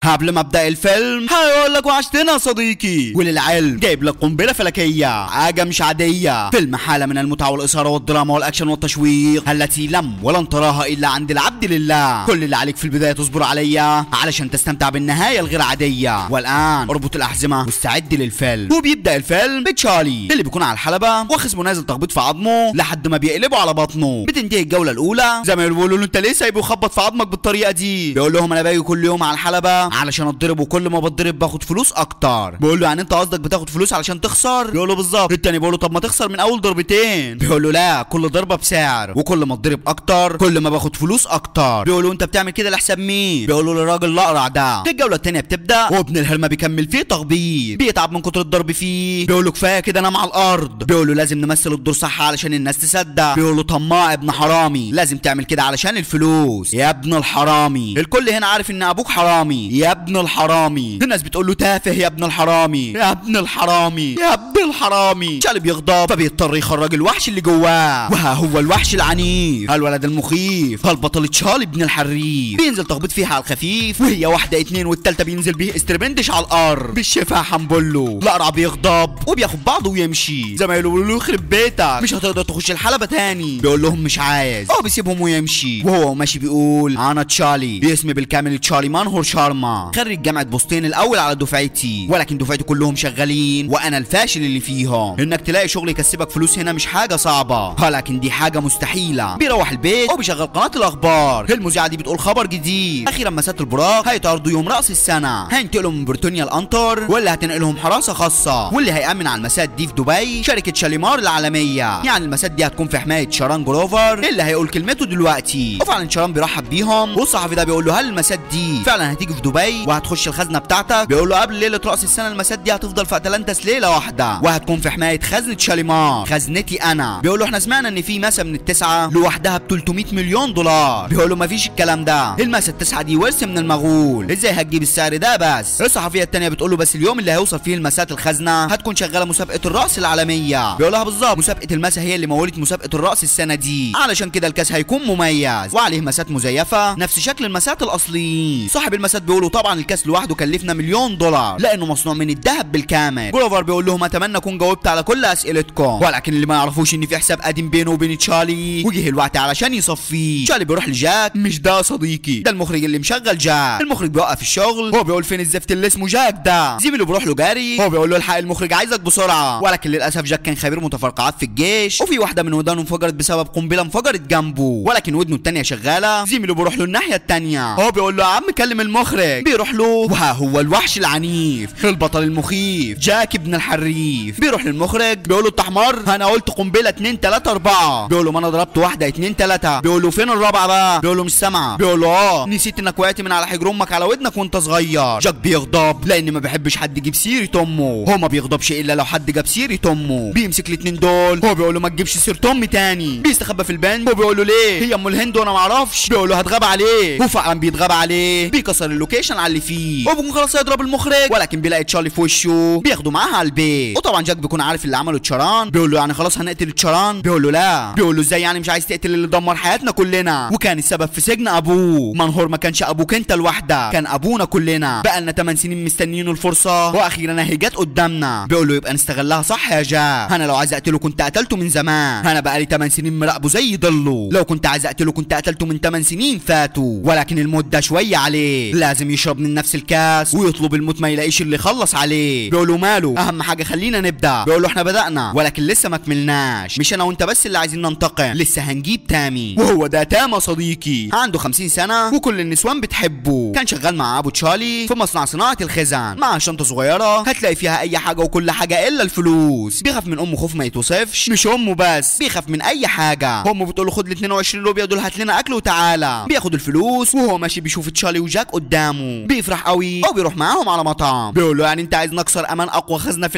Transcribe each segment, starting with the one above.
قبل ما ابدا الفيلم هيقول لك وحشتنا يا صديقي وللعلم جايب لك قنبله فلكيه حاجه مش عاديه فيلم حاله من المتعه والاثاره والدراما والاكشن والتشويق التي لم ولن تراها الا عند العبد لله كل اللي عليك في البدايه تصبر عليا علشان تستمتع بالنهايه الغير عاديه والان اربط الاحزمه واستعد للفيلم وبيبدا الفيلم بتشارلي اللي بيكون على الحلبه وخصمه نازل تخبيط في عظمه لحد ما بيقلبه على بطنه بتنتهي الجوله الاولى زي ما بيقولوا له انت ليه سايبه يخبط في عظمك بالطريقه دي بيقول لهم انا باجي كل يوم على الحلبه علشان اتضرب وكل ما بتضرب باخد فلوس اكتر بيقول له يعني انت قصدك بتاخد فلوس علشان تخسر بيقول له بالظبط التاني بيقول له طب ما تخسر من اول ضربتين بيقول له لا كل ضربه بسعر وكل ما اتضرب اكتر كل ما باخد فلوس اكتر بيقول له انت بتعمل كده لحساب مين بيقول له للراجل الاقرع ده الجوله التانيه بتبدا وابن الهرمه بيكمل فيه تخبيط بيتعب من كتر الضرب فيه بيقول له كفايه كده انا مع الارض بيقول له لازم نمثل الدور صح علشان الناس تصدق بيقول له طماع ابن حرامي لازم تعمل كده علشان الفلوس يا ابن الحرامي الكل هنا عارف ان ابوك حرامي يا ابن الحرامي الناس بتقول له تافه يا ابن الحرامي يا ابن الحرامي يا ابن الحرامي شالب بيغضب فبيضطر يخرج الوحش اللي جواه وها هو الوحش العنيف الولد المخيف البطل تشارلي ابن الحريف بينزل تخبيط فيها على الخفيف وهي واحده اتنين والتالته بينزل بيه استربندش على الارض بالشفا حنبله الاقرع بيغضب وبياخد بعضه ويمشي زي ما يقولوا له يخرب بيتك مش هتقدر تخش الحلبه تاني بيقول لهم مش عايز هو بيسيبهم ويمشي وهو ماشي بيقول انا تشارلي باسمي بالكامل تشارلي مانهور شارما خريج جامعه بوسطين الاول على دفعتي ولكن دفعتي كلهم شغالين وانا الفاشل اللي فيهم انك تلاقي شغل يكسبك فلوس هنا مش حاجه صعبه ولكن دي حاجه مستحيله بيروح البيت وبيشغل قناه الاخبار المذيعه دي بتقول خبر جديد اخيرا مسات البراق هيتعرضوا يوم راس السنه هينتقلوا من بريطانيا الانتر واللي هتنقلهم حراسه خاصه واللي هيامن على المسات دي في دبي شركه شاليمار العالميه يعني المسات دي هتكون في حمايه شاران جروفر اللي هيقول كلمته دلوقتي وفعلا شاران بيرحب بيهم والصحفي ده بيقول له هل المسات دي فعلا هتيجي في دبي وهتخش الخزنه بتاعتك بيقول له قبل ليله راس السنه المسات دي هتفضل في اتلانتس ليله واحده وهتكون في حمايه خزنه شاليمار خزنتي انا بيقول له احنا سمعنا ان في مسا من التسعه لوحدها ب 300 مليون دولار بيقول له مفيش الكلام ده المسا التسعه دي ورث من المغول ازاي هتجيب السعر ده بس الصحفيه التانيه بتقول له بس اليوم اللي هيوصل فيه المسات الخزنه هتكون شغاله مسابقه الراس العالميه بيقول لها بالظبط مسابقه المسا هي اللي مولت مسابقه الراس السنه دي علشان كده الكاس هيكون مميز وعليه مسات مزيفه نفس شكل المسات الاصليين صاحب المسات بيقول له طبعا الكاس لوحده كلفنا مليون دولار لانه مصنوع من الذهب بالكامل جروفر بيقول لهم اتمنى اكون جاوبت على كل اسئلتكم ولكن اللي ما يعرفوش ان في حساب قديم بينه وبين تشارلي وجه الوقت علشان يصفيه تشارلي بيروح لجاك مش ده صديقي ده المخرج اللي مشغل جاك المخرج بيوقف الشغل هو بيقول فين الزفت اللي اسمه جاك ده زميله بيروح له جاري هو بيقول له الحق المخرج عايزك بسرعه ولكن للاسف جاك كان خبير متفرقعات في الجيش وفي واحده من ودانه انفجرت بسبب قنبله انفجرت جنبه ولكن ودنه التانيه شغاله زميله بيروح له الناحيه التانيه هو بيقول له يا عم كلم المخرج بيروح له وها هو الوحش العنيف البطل المخيف جاك ابن الحريف بيروح للمخرج بيقول له انت حمار انا قلت قنبله 2 3 4 بيقول له ما انا ضربت واحده 2 3 بيقول له فين الرابعه بقى بيقول له مش سامعه بيقول له اه نسيت انك وقعت من على حجر امك على ودنك وانت صغير جاك بيغضب لان ما بيحبش حد يجيب سيره امه هو ما بيغضبش الا لو حد جاب سيره امه بيمسك الاثنين دول هو بيقول له ما تجيبش سيره امي تاني بيستخبى في البنك هو بيقول له ليه هي ام الهند وانا ما اعرفش بيقول له هتغاب عليه وفعلا بيتغاب عليه بيكسر اللوكيشن على اللي فيه وبيكون خلاص هيضرب المخرج ولكن بيلاقي تشارلي في وشه بياخده معاه على البيت وطبعا جاك بيكون عارف اللي عمله تشاران بيقول له يعني خلاص هنقتل تشاران بيقول له لا بيقول له ازاي يعني مش عايز تقتل اللي دمر حياتنا كلنا وكان السبب في سجن ابوه منهور ما كانش ابوك انت لوحدك كان ابونا كلنا بقى لنا 8 سنين مستنيين الفرصه واخيرا اهي جت قدامنا بيقول له يبقى نستغلها صح يا جاك انا لو عايز اقتله كنت قتلته من زمان انا بقى لي 8 سنين مراقبه زي ضله لو كنت عايز اقتله كنت قتلته من 8 سنين فاتوا ولكن الموت ده شويه عليه لازم يشرب من نفس الكاس ويطلب الموت ما يلاقيش اللي يخلص عليه بيقول له ماله اهم حاجه خلينا نبدا بيقول له احنا بدانا ولكن لسه ما كملناش مش انا وانت بس اللي عايزين ننتقم لسه هنجيب تامي وهو ده تاما صديقي عنده 50 سنه وكل النسوان بتحبه كان شغال مع ابو تشارلي في مصنع صناعه الخزان مع شنطه صغيره هتلاقي فيها اي حاجه وكل حاجه الا الفلوس بيخاف من امه خوف ما يتوصفش مش امه بس بيخاف من اي حاجه امه بتقول له خد ال 22 روبيا دول هات لنا اكل وتعالى بياخد الفلوس وهو ماشي بيشوف تشارلي وجاك قدامه بيفرح قوي او بيروح معاهم على مطعم بيقول له يعني انت عايز نكسر امان اقوى خزنه في العالم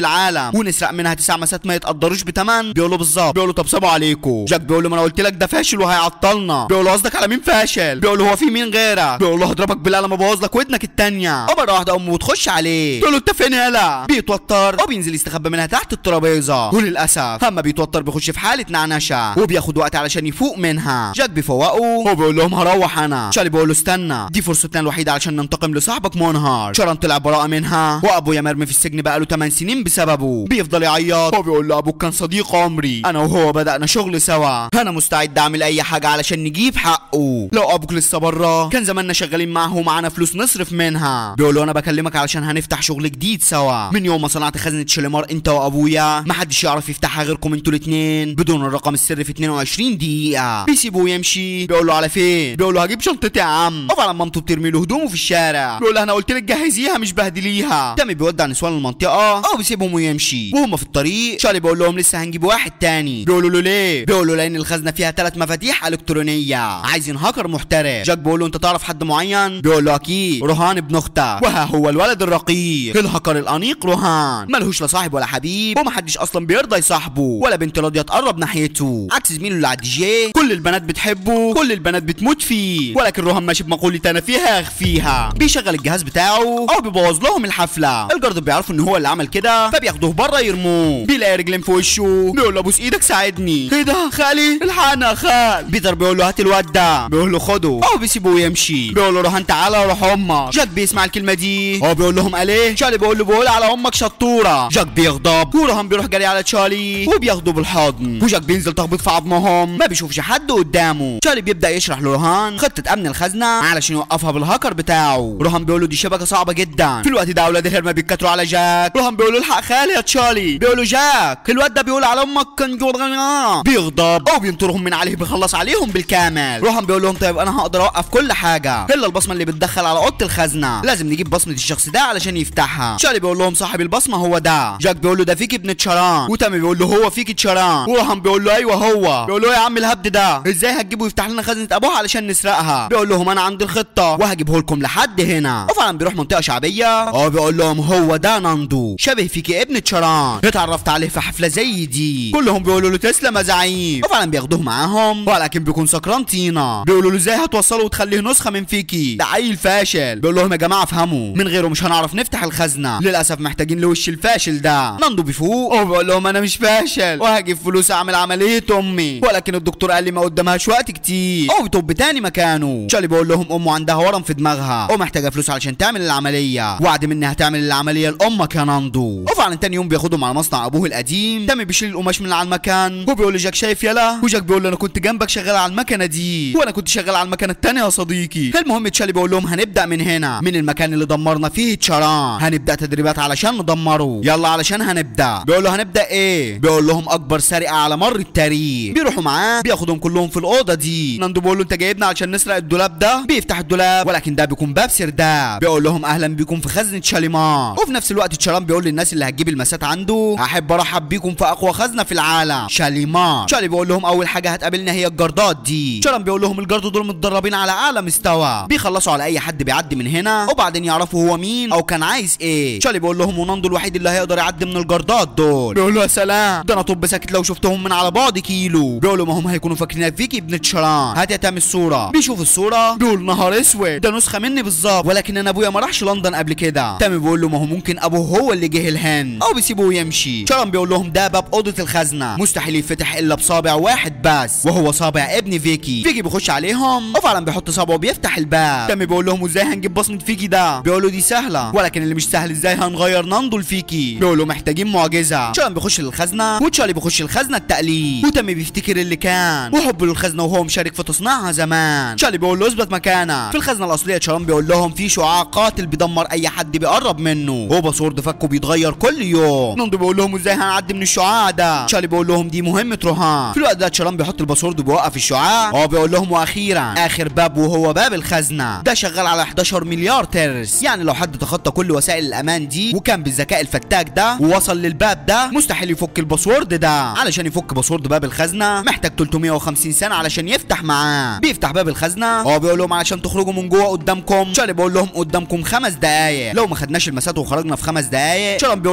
العالم ونسرق منها تسع مسات ما يتقدروش بتمن بيقولوا بالظبط بيقولوا طب سلام عليكم جاك بيقول له ما انا قلت لك ده فاشل وهيعطلنا بيقول له قصدك على مين فاشل بيقول له هو في مين غيرك بيقول له هضربك بالقلم ابوظ لك ودنك التانية ومره واحده امه بتخش عليه تقول له انت فين يالا بيتوتر وبينزل يستخبى منها تحت الترابيزه وللاسف اما بيتوتر بيخش في حاله نعنشه وبياخد وقت علشان يفوق منها جاك بيفوقه وبيقول لهم هروح انا شارلي بيقول له استنى دي فرصتنا الوحيده علشان ننتقم لصاحبك منهار شارون طلع براءه منها وابويا مرمي في السجن بقاله 8 سنين بسببه بيفضل يعيط وبيقول له ابوك كان صديق عمري انا وهو بدانا شغل سوا انا مستعد اعمل اي حاجه علشان نجيب حقه لو ابوك لسه بره كان زماننا شغالين معاه ومعانا فلوس نصرف منها بيقول له انا بكلمك علشان هنفتح شغل جديد سوا من يوم ما صنعت خزنه شليمار انت وابويا محدش يعرف يفتحها غيركم انتوا الاثنين بدون الرقم السري في 22 دقيقه بيسيبه ويمشي بيقول له على فين بيقول له هجيب شنطتي يا عم وفعلا مامته بترمي له هدومه في الشارع بيقول لها انا قلت لك جهزيها مش بهدليها تامي بيودع نسوان المنطقه او بيسيبهم ويمشي وهم في الطريق شارلي بيقول لهم لسه هنجيب واحد تاني بيقولوا له ليه بيقولوا لان الخزنه فيها ثلاث مفاتيح الكترونيه عايزين هاكر محترف جاك بيقول له انت تعرف حد معين بيقول له اكيد رهان ابن اختك وها هو الولد الرقيق الهاكر الانيق رهان ملهوش لا صاحب ولا حبيب ومحدش اصلا بيرضى يصاحبه ولا بنت راضيه تقرب ناحيته عكس زميله اللي على الدي جي كل البنات بتحبه كل البنات بتموت فيه ولكن رهان ماشي بمقولة انا فيها اخفيها بيشغل الجهاز بتاعه او بيبوظ لهم الحفله الجارد بيعرفوا ان هو اللي عمل كده فبياخدوه بره يرموه بيلاقي رجلين في وشه بيقول له ابوس ايدك ساعدني ايه ده خالي الحقنا يا خال بيتر بيقول له هات الواد ده بيقول له خده او بيسيبه ويمشي بيقول له رهان تعالى روح امك جاك بيسمع الكلمه دي هو بيقول لهم عليه شارلي بيقول له بقول على امك شطوره جاك بيغضب ورهان بيروح جري على تشارلي وبياخده بالحضن وجاك بينزل تخبط في عظمهم ما بيشوفش حد قدامه تشارلي بيبدا يشرح لرهان خطه امن الخزنه علشان يوقفها بالهاكر بتاعه رهان بيقول له دي شبكه صعبه جدا في الوقت ده اولاد الهرمه بيتكتروا على جاك رهان بيقول له الحق خالي يا تشارلي بيقول له جاك الواد ده بيقول على امك كان جورنا بيغضب او بينطرهم من عليه بيخلص عليهم بالكامل رهان بيقول لهم طيب انا هقدر اوقف كل حاجه الا البصمه اللي بتدخل على اوضه الخزنه لازم نجيب بصمه الشخص ده علشان يفتحها شارلي بيقول لهم صاحب البصمه هو ده جاك بيقول له ده فيك ابن تشاران وتامي بيقول له هو فيك تشاران ورهان بيقول له ايوه هو بيقول له يا عم الهبد ده ازاي هتجيبه يفتح لنا خزنه ابوها علشان نسرقها بيقول لهم انا عندي الخطه وهجيبه لكم لحد هنا وفعلا بيروح منطقه شعبيه اه بيقول لهم هو ده ناندو شبه فيك ابن تشاران اتعرفت عليه في حفله زي دي كلهم بيقولوا له تسلم يا زعيم وفعلا بياخدوه معاهم ولكن بيكون سكران طينه بيقولوا له ازاي هتوصله وتخليه نسخه من فيكي ده عيل فاشل بيقول لهم يا جماعه افهموا من غيره مش هنعرف نفتح الخزنه للاسف محتاجين لوش الفاشل ده ناندو بيفوق وبيقول لهم انا مش فاشل وهجيب فلوس اعمل عمليه امي ولكن الدكتور قال لي ما قدامهاش وقت كتير او بيطب تاني مكانه شالي بيقول لهم امه عندها ورم في دماغها ومحتاجه فلوس علشان تعمل العمليه وعد منها هتعمل العمليه لامك يا ناندو وفعلا تاني يوم بياخدهم على مصنع ابوه القديم تامي بيشيل القماش من على المكان وبيقول لجاك شايف يلا وجاك بيقول له انا كنت جنبك شغال على المكنه دي وانا كنت شغال على المكنه التانيه يا صديقي المهم تشالي بيقول لهم هنبدا من هنا من المكان اللي دمرنا فيه تشاران هنبدا تدريبات علشان ندمره يلا علشان هنبدا بيقول له هنبدا ايه بيقول لهم اكبر سرقه على مر التاريخ بيروحوا معاه بياخدهم كلهم في الاوضه دي ناندو بيقول له انت جايبنا علشان نسرق الدولاب ده بيفتح الدولاب ولكن ده بيكون باب سرداب بيقول لهم اهلا بيكم في خزنه شاليمان وفي نفس الوقت تشاران بيقول للناس اللي هتجيب المسات عنده احب ارحب بيكم في اقوى خزنه في العالم شاليمان شالي بيقول لهم اول حاجه هتقابلنا هي الجردات دي شاران بيقول لهم الجرد دول متدربين على اعلى مستوى بيخلصوا على اي حد بيعدي من هنا وبعدين يعرفوا هو مين او كان عايز ايه شالي بيقول لهم وناندو الوحيد اللي هيقدر يعدي من الجردات دول بيقول له يا سلام ده انا طب ساكت لو شفتهم من على بعد كيلو بيقول له ما هم هيكونوا فاكرينك فيكي ابن تشاران هات يا تامي الصوره بيشوف الصوره بيقول نهار اسود ده نسخه مني بالظبط ولكن انا ابويا ما راحش لندن قبل كده تامي بيقول له ما هو ممكن ابوه هو اللي جه الهند او بيسيبه ويمشي شاران بيقول لهم ده باب اوضه الخزنه مستحيل يفتح الا بصابع واحد بس وهو صابع ابن فيكي فيكي بيخش عليهم وفعلا بيحط صابعه وبيفتح الباب تامي بيقول لهم ازاي هنجيب بصمه فيكي ده بيقولوا دي سهله ولكن اللي مش سهل ازاي هنغير ناندو لفيكي بيقولوا محتاجين معجزه شاران بيخش للخزنه وتشارلي بيخش الخزنه التقليد وتامي بيفتكر اللي كان وحبه للخزنه وهو مشارك في تصنيعها زمان شارلي بيقول له اثبت مكانك في الخزنه الاصليه شاران بيقول لهم في شعاع قاتل بيدمر اي حد بيقرب منه هو باسورد فكه بيتغير كل يوم ناندو بيقول لهم ازاي هنعدي من الشعاع ده شارلي بيقول لهم دي مهمه رهان في الوقت ده شاران بيحط الباسورد وبيوقف الشعاع هو بيقول لهم واخيرا اخر باب وهو باب الخزنه ده شغال على 11 مليار ترس يعني لو حد تخطى كل وسائل الامان دي وكان بالذكاء الفتاك ده ووصل للباب ده مستحيل يفك الباسورد ده علشان يفك باسورد باب الخزنه محتاج 350 سنه علشان يفتح معاه بيفتح باب الخزنه هو بيقول لهم علشان تخرجوا من جوه قدامكم شارلي بيقول لهم قدامكم خمس دقايق لو ما خدناش المسات وخرجنا في خمس دقايق شارلي بيقول لهم الباب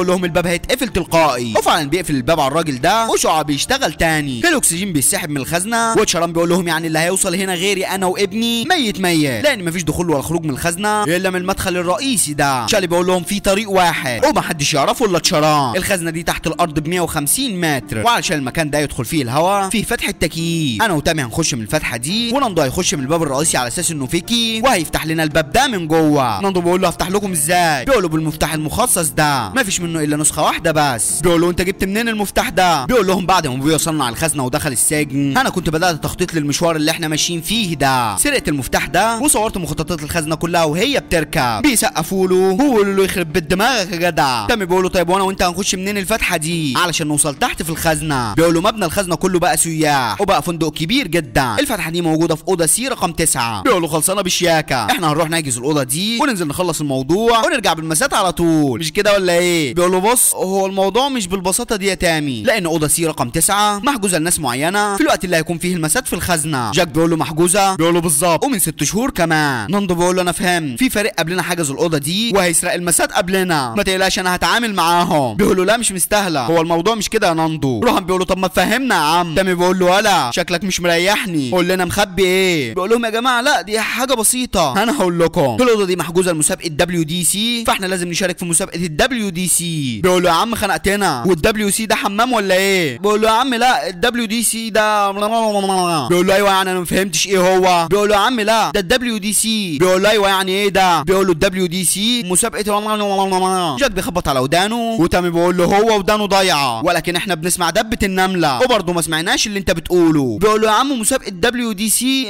هيتقفل تلقائي وفعلا بيقفل الباب على الراجل ده وشعاع بيشتغل تاني الاكسجين بيسحب من الخزنه وتشاران بيقول لهم يعني اللي هيوصل هنا غيري انا وابني ميت ميت لان مفيش دخول ولا خروج من الخزنه الا من المدخل الرئيسي ده شالي بيقول لهم في طريق واحد ومحدش يعرفه الا تشاران الخزنه دي تحت الارض ب 150 متر وعلشان المكان ده يدخل فيه الهواء في فتحه تكييف انا وتامي هنخش من الفتحه دي وناندو هيخش من الباب الرئيسي على اساس انه فيكي وهيفتح لنا الباب ده من جوه ناندو بيقول له افتح لكم ازاي بيقول له بالمفتاح المخصص ده مفيش منه الا نسخه واحده بس بيقول له انت جبت منين المفتاح ده بيقول لهم بعد ما ابويا وصلنا على الخزنه ودخل السجن انا كنت بدات تخطيط للمشوار اللي احنا ماشيين فيه ده سرقت المفتاح ده وصورت مخططات الخزنه كلها وهي بتركب بيسقفوا له ويقولوا له يخرب بيت دماغك يا جدع تامي بيقول له طيب وانا وانت هنخش منين الفتحه دي علشان نوصل تحت في الخزنه بيقول له مبنى الخزنه كله بقى سياح وبقى فندق كبير جدا الفتحه دي موجوده في اوضه سي رقم 9 بيقول له خلصانه بشياكه احنا هنروح نحجز الاوضه دي وننزل نخلص الموضوع ونرجع بالمسات على طول مش كده ولا ايه بيقول له بص هو الموضوع مش بالبساطه دي يا تامي لان اوضه سي رقم 9 محجوزه لناس معينه في الوقت اللي هيكون فيه المسات في الخزنه جاك بيقول له محجوزه بيقول له بالظبط ومن ست شهور كمان ناندو بيقول له انا فهمت في فريق قبلنا حجز الاوضه دي وهيسرق المسات قبلنا ما تقلقش انا هتعامل معاهم بيقول له لا مش مستاهله هو الموضوع مش كده يا ناندو روحان بيقول له طب ما تفهمنا يا عم تامي بيقول له ولا شكلك مش مريحني قول لنا مخبي ايه بيقول لهم يا جماعه لا دي حاجه بسيطه انا هقول لكم الاوضه دي محجوزه لمسابقه دبليو دي سي فاحنا لازم نشارك في مسابقه الدبليو دي سي بيقول له يا عم خنقتنا والدبليو سي ده حمام ولا ايه بيقول له يا عم لا الدبليو دي سي ده بيقول له ايوه يعني انا ما فهمتش ايه هو بيقول له يا عم لا ده الدبليو دي سي بيقول له ايوه يعني ايه ده بيقول له الدبليو دي سي مسابقه جاك بيخبط على ودانه وتامي بيقول له هو ودانه ضايعه ولكن احنا بنسمع دبه النمله وبرضه ما سمعناش اللي انت بتقوله بيقول له يا عم مسابقه دبليو دي سي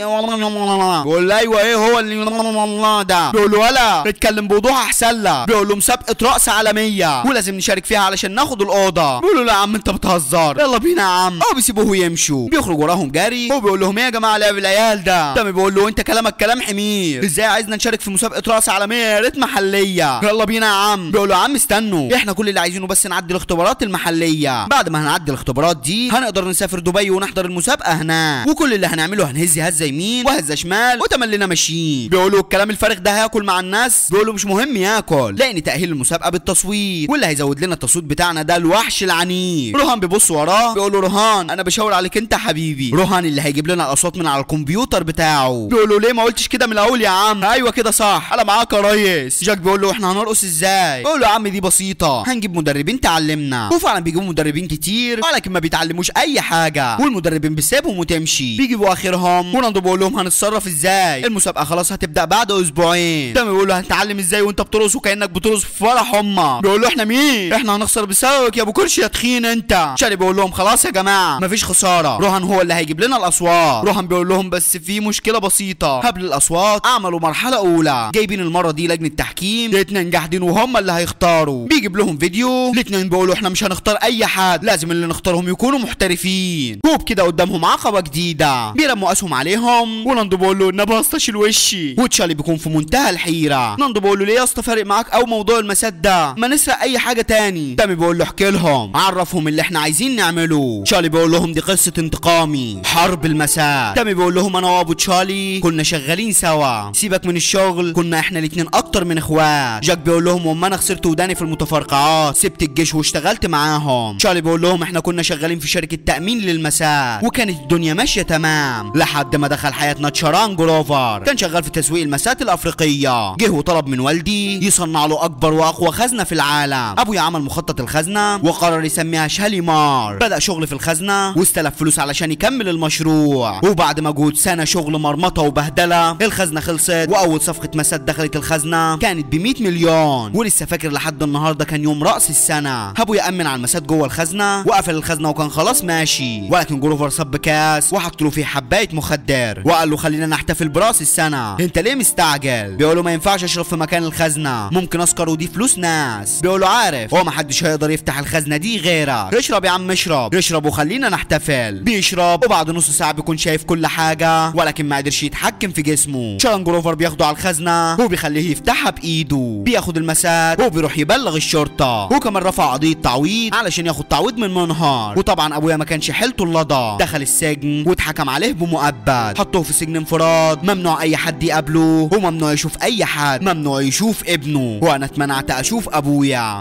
بيقول له ايوه ايه هو اللي ده بيقول له ولا اتكلم بوضوح احسن لك بيقول له مسابقه رقص عالميه ولازم نشارك فيها علشان ناخد الاوضه بيقول له لا يا عم انت بتهزر يلا بينا يا عم هو بيسيبوه يمشوا بيخرج وراهم جري هو بيقول لهم ايه يا جماعه لعب العيال ده تامي بيقول له انت كلامك كلام حمير ازاي عايزنا نشارك في مسابقه رقص عالميه يا ريت محليه يلا بينا يا عم بيقول له يا عم استنوا احنا كل اللي عايزينه بس نعدي الاختبارات المحليه بعد ما هنعدي الاختبارات دي هنقدر نسافر دبي ونحضر المسابقه هناك وكل اللي هنعمله هنهز هزه يمين وهزه شمال وتملينا ماشيين بيقولوا الكلام الفارغ ده هياكل مع الناس بيقولوا مش مهم ياكل لان تاهيل المسابقه بالتصويت واللي هيزود لنا التصويت بتاعنا ده الوحش العنيف روهان بيبص وراه بيقول له روهان انا بشاور عليك انت حبيبي روهان اللي هيجيب لنا الاصوات من على الكمبيوتر بتاعه بيقول له ليه ما قلتش كده من الاول يا عم ايوه كده صح انا معاك يا ريس جاك بيقول له احنا هنرقص ازاي بيقول له يا عم دي بسيطه هنجيب مدربين تعلمنا وفعلا بيجيبوا مدربين كتير ولكن ما بيتعلموش اي حاجه والمدربين بتسيبهم وتمشي بيجيبوا اخرهم وناندو بيقول لهم هنتصرف ازاي المسابقه خلاص هتبدا بعد اسبوعين تامي بيقول له هنتعلم ازاي وانت بترقص وكانك بترقص في فرح امك بيقول له احنا مين احنا هنخسر بسببك يا ابو كرش يا تخين انت شاري بيقول لهم خلاص يا جماعه مفيش خساره روهان هو اللي هيجيب لنا الاصوات روهان بيقول لهم بس في مشكله بسيطه قبل الاصوات عملوا مرحله اولى جايبين المره دي لجنه تحكيم الاتنين جاحدين وهم اللي هيختاروا بيجيب لهم فيديو الاتنين بيقولوا احنا مش هنختار اي حد لازم اللي نختارهم يكونوا محترفين كوب كده قدامهم عقبه جديده بيرموا اسهم عليهم وناندو بيقول له النبي هسطش الوشي وتشالي بيكون في منتهى الحيره ناندو بيقول له ليه يا اسطى فارق معاك او موضوع المسات ده ما نسرق اي حاجه تاني تامي بيقول له احكي لهم عرفهم اللي احنا عايزين نعمله تشالي بيقول لهم دي قصه انتقامي حرب المسات تامي بيقول لهم انا وابو تشالي كنا شغالين سوا سيبك من الشغل كنا احنا الاتنين اكتر من اخوات جاك بيقول لهم وما انا خسرت وداني في المتفرقعات سبت الجيش واشتغلت معاهم تشالي بيقول لهم احنا كنا شغالين في شركه تامين للمسات وكانت الدنيا ماشيه تمام لحد ما دخل حياتنا تشاران جروفر كان شغال في تسويق المسات الافريقيه جه وطلب من والدي يصنع له اكبر واقوى خزنه في العالم ابويا عمل مخطط الخزنه وقرر يسميها شاليمار بدا شغل في الخزنه واستلف فلوس علشان يكمل المشروع وبعد مجهود سنه شغل مرمطه وبهدله الخزنه خلصت واول صفقه مسات دخلت الخزنه كانت ب 100 مليون ولسه فاكر لحد النهارده كان يوم راس السنه ابويا امن على المسات جوه الخزنه وقفل الخزنه وكان خلاص ماشي ولكن جروفر صب كاس وحط له فيه حبايه مخدر وقال له خلينا نحتفل براس السنه انت ليه مستعجل بيقول له ما ينفعش اشرب في مكان الخزنه ممكن اسكر ودي فلوس ناس بيقول له عارف هو ما حدش هيقدر يفتح الخزنه دي غيرك اشرب يا عم اشرب اشرب وخلينا نحتفل بيشرب وبعد نص ساعه بيكون شايف كل حاجه ولكن ما قدرش يتحكم في جسمه شارن جروفر بياخده على الخزنه وبيخليه يفتحها بايده بياخد المسات وبيروح يبلغ الشرطه وكمان رفع قضيه تعويض علشان ياخد تعويض من منهار وطبعا ابويا ما كانش حيلته اللضا دخل السجن واتحكم عليه بمؤبد حطوه في سجن انفراد ممنوع اي حد يقابله وممنوع يشوف اي حد ممنوع يشوف ابنه وانا اتمنعت اشوف ابويا ساعتها جاك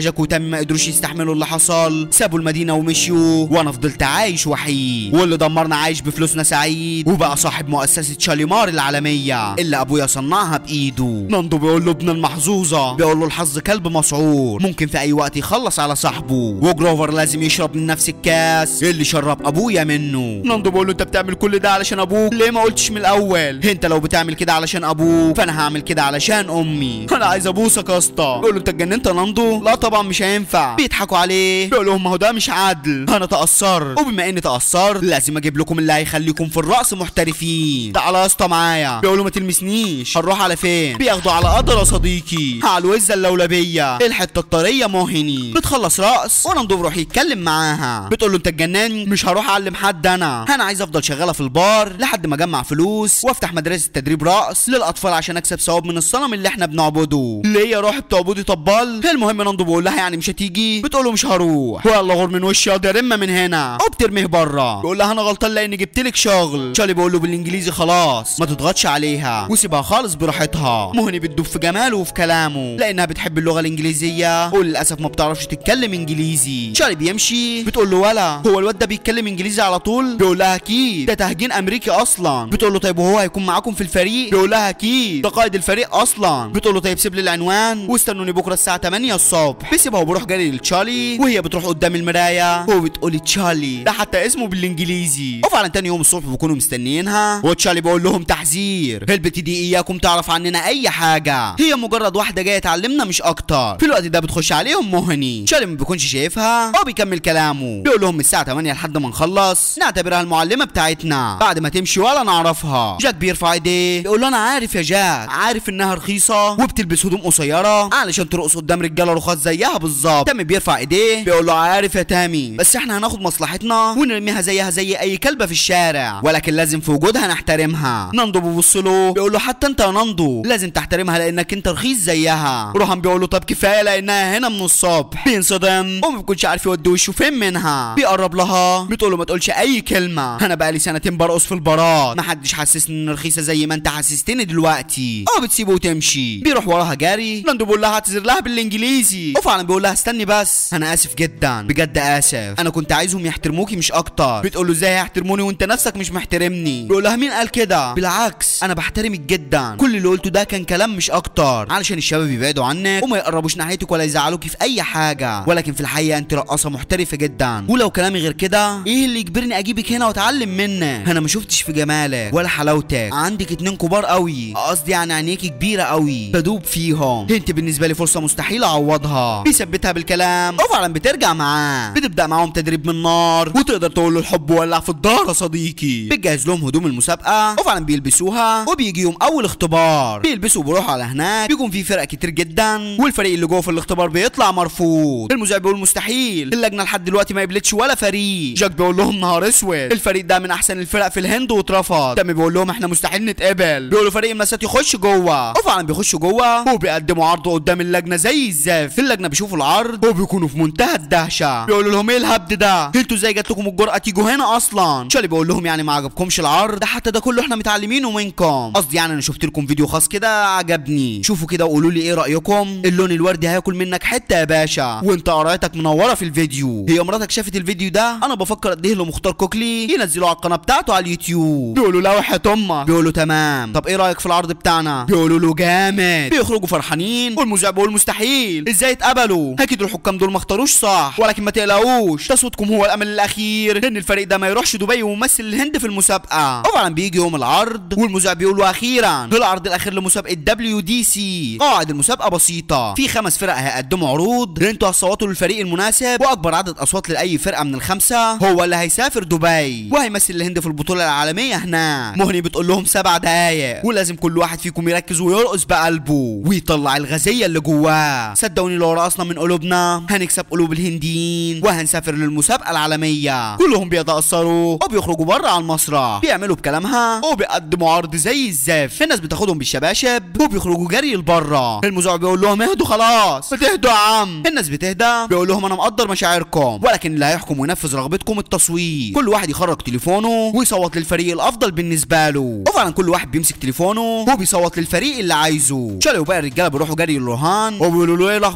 جاك وتامي ما قدروش يستحملوا اللي حصل سابوا المدينه ومشيوا وانا فضلت عايش وحيد واللي دمرنا عايش بفلوسنا سعيد وبقى صاحب مؤسسه شاليمار العالميه اللي ابويا صنعها بايده ناندو بيقول له ابن المحظوظه بيقول له الحظ كلب مسعور ممكن في اي وقت يخلص على صاحبه وجروفر لازم يشرب من نفس الكاس اللي شرب ابويا منه ناندو بيقول له انت بتعمل كل ده علشان ابوك ليه ما قلتش من الاول انت لو بتعمل كده علشان ابوك فانا هعمل كده علشان امي انا عايز ابوسك يا اسطى بيقول له انت اتجننت يا ناندو لا طبعا مش هينفع بيضحكوا عليه بيقول لهم ما هو ده مش عدل انا تاثرت وبما اني تاثرت لازم اجيب لكم اللي هيخليكم في الرقص محترفين تعالى يا اسطى معايا بيقول له ما تلمسنيش هنروح على فين بياخدوا على قدر يا صديقي على الوزه اللولبيه الحته الطريه مهني بتخلص رقص وناندو بيروح يتكلم معاها بتقول له انت اتجننت مش هروح اعلم حد انا انا عايز افضل شغاله في البار لحد ما اجمع فلوس وافتح مدرسه تدريب رقص للاطفال عشان اكسب ثواب من الصنم اللي احنا بنعبده ليه يا روح بتعبدي طبال المهم ناندو بيقول لها يعني مش هتيجي بتقول له مش هروح ويلا غور من وشي يا رمه من هنا وبترميه بره بيقول لها انا غلطان لاني جبت لك شغل شارلي بيقول له بالانجليزي خلاص ما تضغطش عليها وسيبها خالص براحتها مهني بتدوب في جماله وفي كلامه لانها بتحب اللغه الانجليزيه وللاسف ما بتعرفش تتكلم انجليزي شارلي بيمشي بتقول له ولا هو الواد ده بيتكلم انجليزي على طول بيقول لها اكيد ده تهجين امريكي اصلا بتقول له طيب وهو هيكون معاكم في الفريق بيقول لها اكيد ده قائد الفريق اصلا بتقول له طيب سيب لي العنوان واستنوني بكره الساعه 8 الصبح بيسيبها وبروح جري لتشارلي وهي بتروح قدام المرايه وبتقول تشارلي ده حتى اسمه بالانجليزي وفعلا تاني يوم الصبح بيكونوا مستنيينها وتشارلي بيقول لهم تحذير البت دي اياكم تعرف عننا اي حاجه هي مجرد واحده جايه تعلمنا مش اكتر في الوقت ده بتخش عليهم مهني تشارلي ما بيكونش شايفها هو بيكمل كلامه بيقول لهم من الساعه 8 لحد ما نخلص نعتبرها المعلمه بتاعتنا بعد ما تمشي ولا نعرفها جاك بيرفع ايديه يقول له انا عارف يا جاك عارف انها رخيصه وبتلبس هدوم قصيره علشان ترقص قدام رجاله رخاص زيها بالظبط تامي بيرفع ايديه بيقول له عارف يا تامي بس احنا هناخد مصلحتنا ونرميها زيها زي اي كلبه في الشارع ولكن لازم في وجودها نحترمها ناندو بيبص له بيقول له حتى انت يا ناندو لازم تحترمها لانك انت رخيص زيها روحان بيقول له طب كفايه لانها هنا من الصبح بينصدم وما بيكونش عارف يودي وشه فين منها بيقرب لها بتقول له ما تقولش اي كلمه انا بقالي سنتين برقص في البارات محدش حسسني ان رخيصه زي ما انت حسستني دلوقتي اه بتسيبه وتمشي بيروح وراها جاري ناندو بيقول لها اعتذر لها بالانجليزي وفعلا بيقول لها استني بس انا اسف جدا بجد اسف انا كنت عايزهم يحترموكي مش اكتر بتقول له ازاي هيحترموني وانت نفسك مش محترمني بيقول لها مين قال كده بالعكس انا بحترمك جدا كل اللي قلته ده كان كلام مش اكتر علشان الشباب يبعدوا عنك وما يقربوش ناحيتك ولا يزعلوكي في اي حاجه ولكن في الحقيقه انت رقاصه محترفه جدا ولو كلامي غير كده ايه اللي يجبرني اجيبك هنا واتعلم منك انا ما شفتش في جمالك ولا حلاوتك عندك اتنين كبار قوي قصدي يعني عينيكي كبيره قوي بدوب فيهم انت بالنسبه لي فرصه مستحيل اعوضها بيثبتها بالكلام وفعلا بترجع معاه بتبدا معاهم تدريب من نار وتقدر تقول له الحب ولع في الدار يا صديقي بتجهز لهم هدوم المسابقه وفعلا بيلبسوها وبيجي يوم اول اختبار بيلبسوا وبيروحوا على هناك بيكون في فرق كتير جدا والفريق اللي جوه في الاختبار بيطلع مرفوض المذيع بيقول مستحيل اللجنه لحد دلوقتي ما قبلتش ولا فريق جاك بيقول لهم نهار اسود الفريق ده من احسن الفرق في الهند واترفض تامي بيقول لهم احنا مستحيل نتقبل بيقولوا فريق المسات يخش جوه وفعلا بيخشوا جوه وبيقدموا عرض قدام اللجنه زي الزاف اللجنه بيشوفوا العرض وبيكونوا في منتهى الدهشه بيقولوا لهم ايه الهبد ده انتوا ازاي جات لكم الجرأه تيجوا هنا اصلا شالي بيقول لهم يعني ما عجبكمش العرض ده حتى ده كله احنا متعلمينه منكم قصدي يعني انا شفت لكم فيديو خاص كده عجبني شوفوا كده وقولوا لي ايه رايكم اللون الوردي هياكل منك حته يا باشا وانت قرايتك منوره في الفيديو هي مراتك شافت الفيديو ده انا بفكر اديه له مختار كوكلي ينزله على القناه بتاعته على اليوتيوب بيقولوا لا وحياه امك بيقولوا تمام طب ايه رايك في العرض بتاعنا بيقولوا له جامد بيخرجوا فرحانين والمذيع بيقول مستحيل ازاي اتقبلوا اكيد الحكام دول ما اختاروش صح ولكن ما تقلقوش ده صوتكم هو الامل الاخير ان الفريق ده ما يروحش دبي ويمثل الهند في المسابقه وفعلا بيجي يوم العرض والمذيع بيقول له اخيرا العرض الاخير لمسابقه دبليو دي سي قواعد المسابقه بسيطه في خمس فرق هيقدموا عروض انتوا هتصوتوا للفريق المناسب واكبر عدد اصوات لاي فرقه من الخمسه هو اللي هيسافر دبي وهيمثل الهند في البطوله العالميه هناك مهني بتقول لهم سبع دقايق ولازم كل واحد فيكم يركز ويرقص بقلبه ويطلع الغازيه اللي جواه صدقوني لو رقصنا من قلوبنا هنكسب قلوب الهنديين وهنسافر للمسابقه العالميه كلهم بيتاثروا وبيخرجوا بره على المسرح بيعملوا بكلامها وبيقدموا عرض زي الزاف الناس بتاخدهم بالشباشب وبيخرجوا جري لبره المذيع بيقول لهم اهدوا خلاص بتهدوا يا عم الناس بتهدى بيقول لهم انا مقدر مشاعركم ولكن اللي هيحكم وينفذ رغبتكم التصويت كل واحد يخرج تليفونه ويصوت للفريق الافضل بالنسبه له وفعلا كل واحد بيمسك تليفونه وبيصوت للفريق اللي عايزه شالوا بقى الرجاله بيروحوا جري لروهان وبيقولوا له ايه الاخبار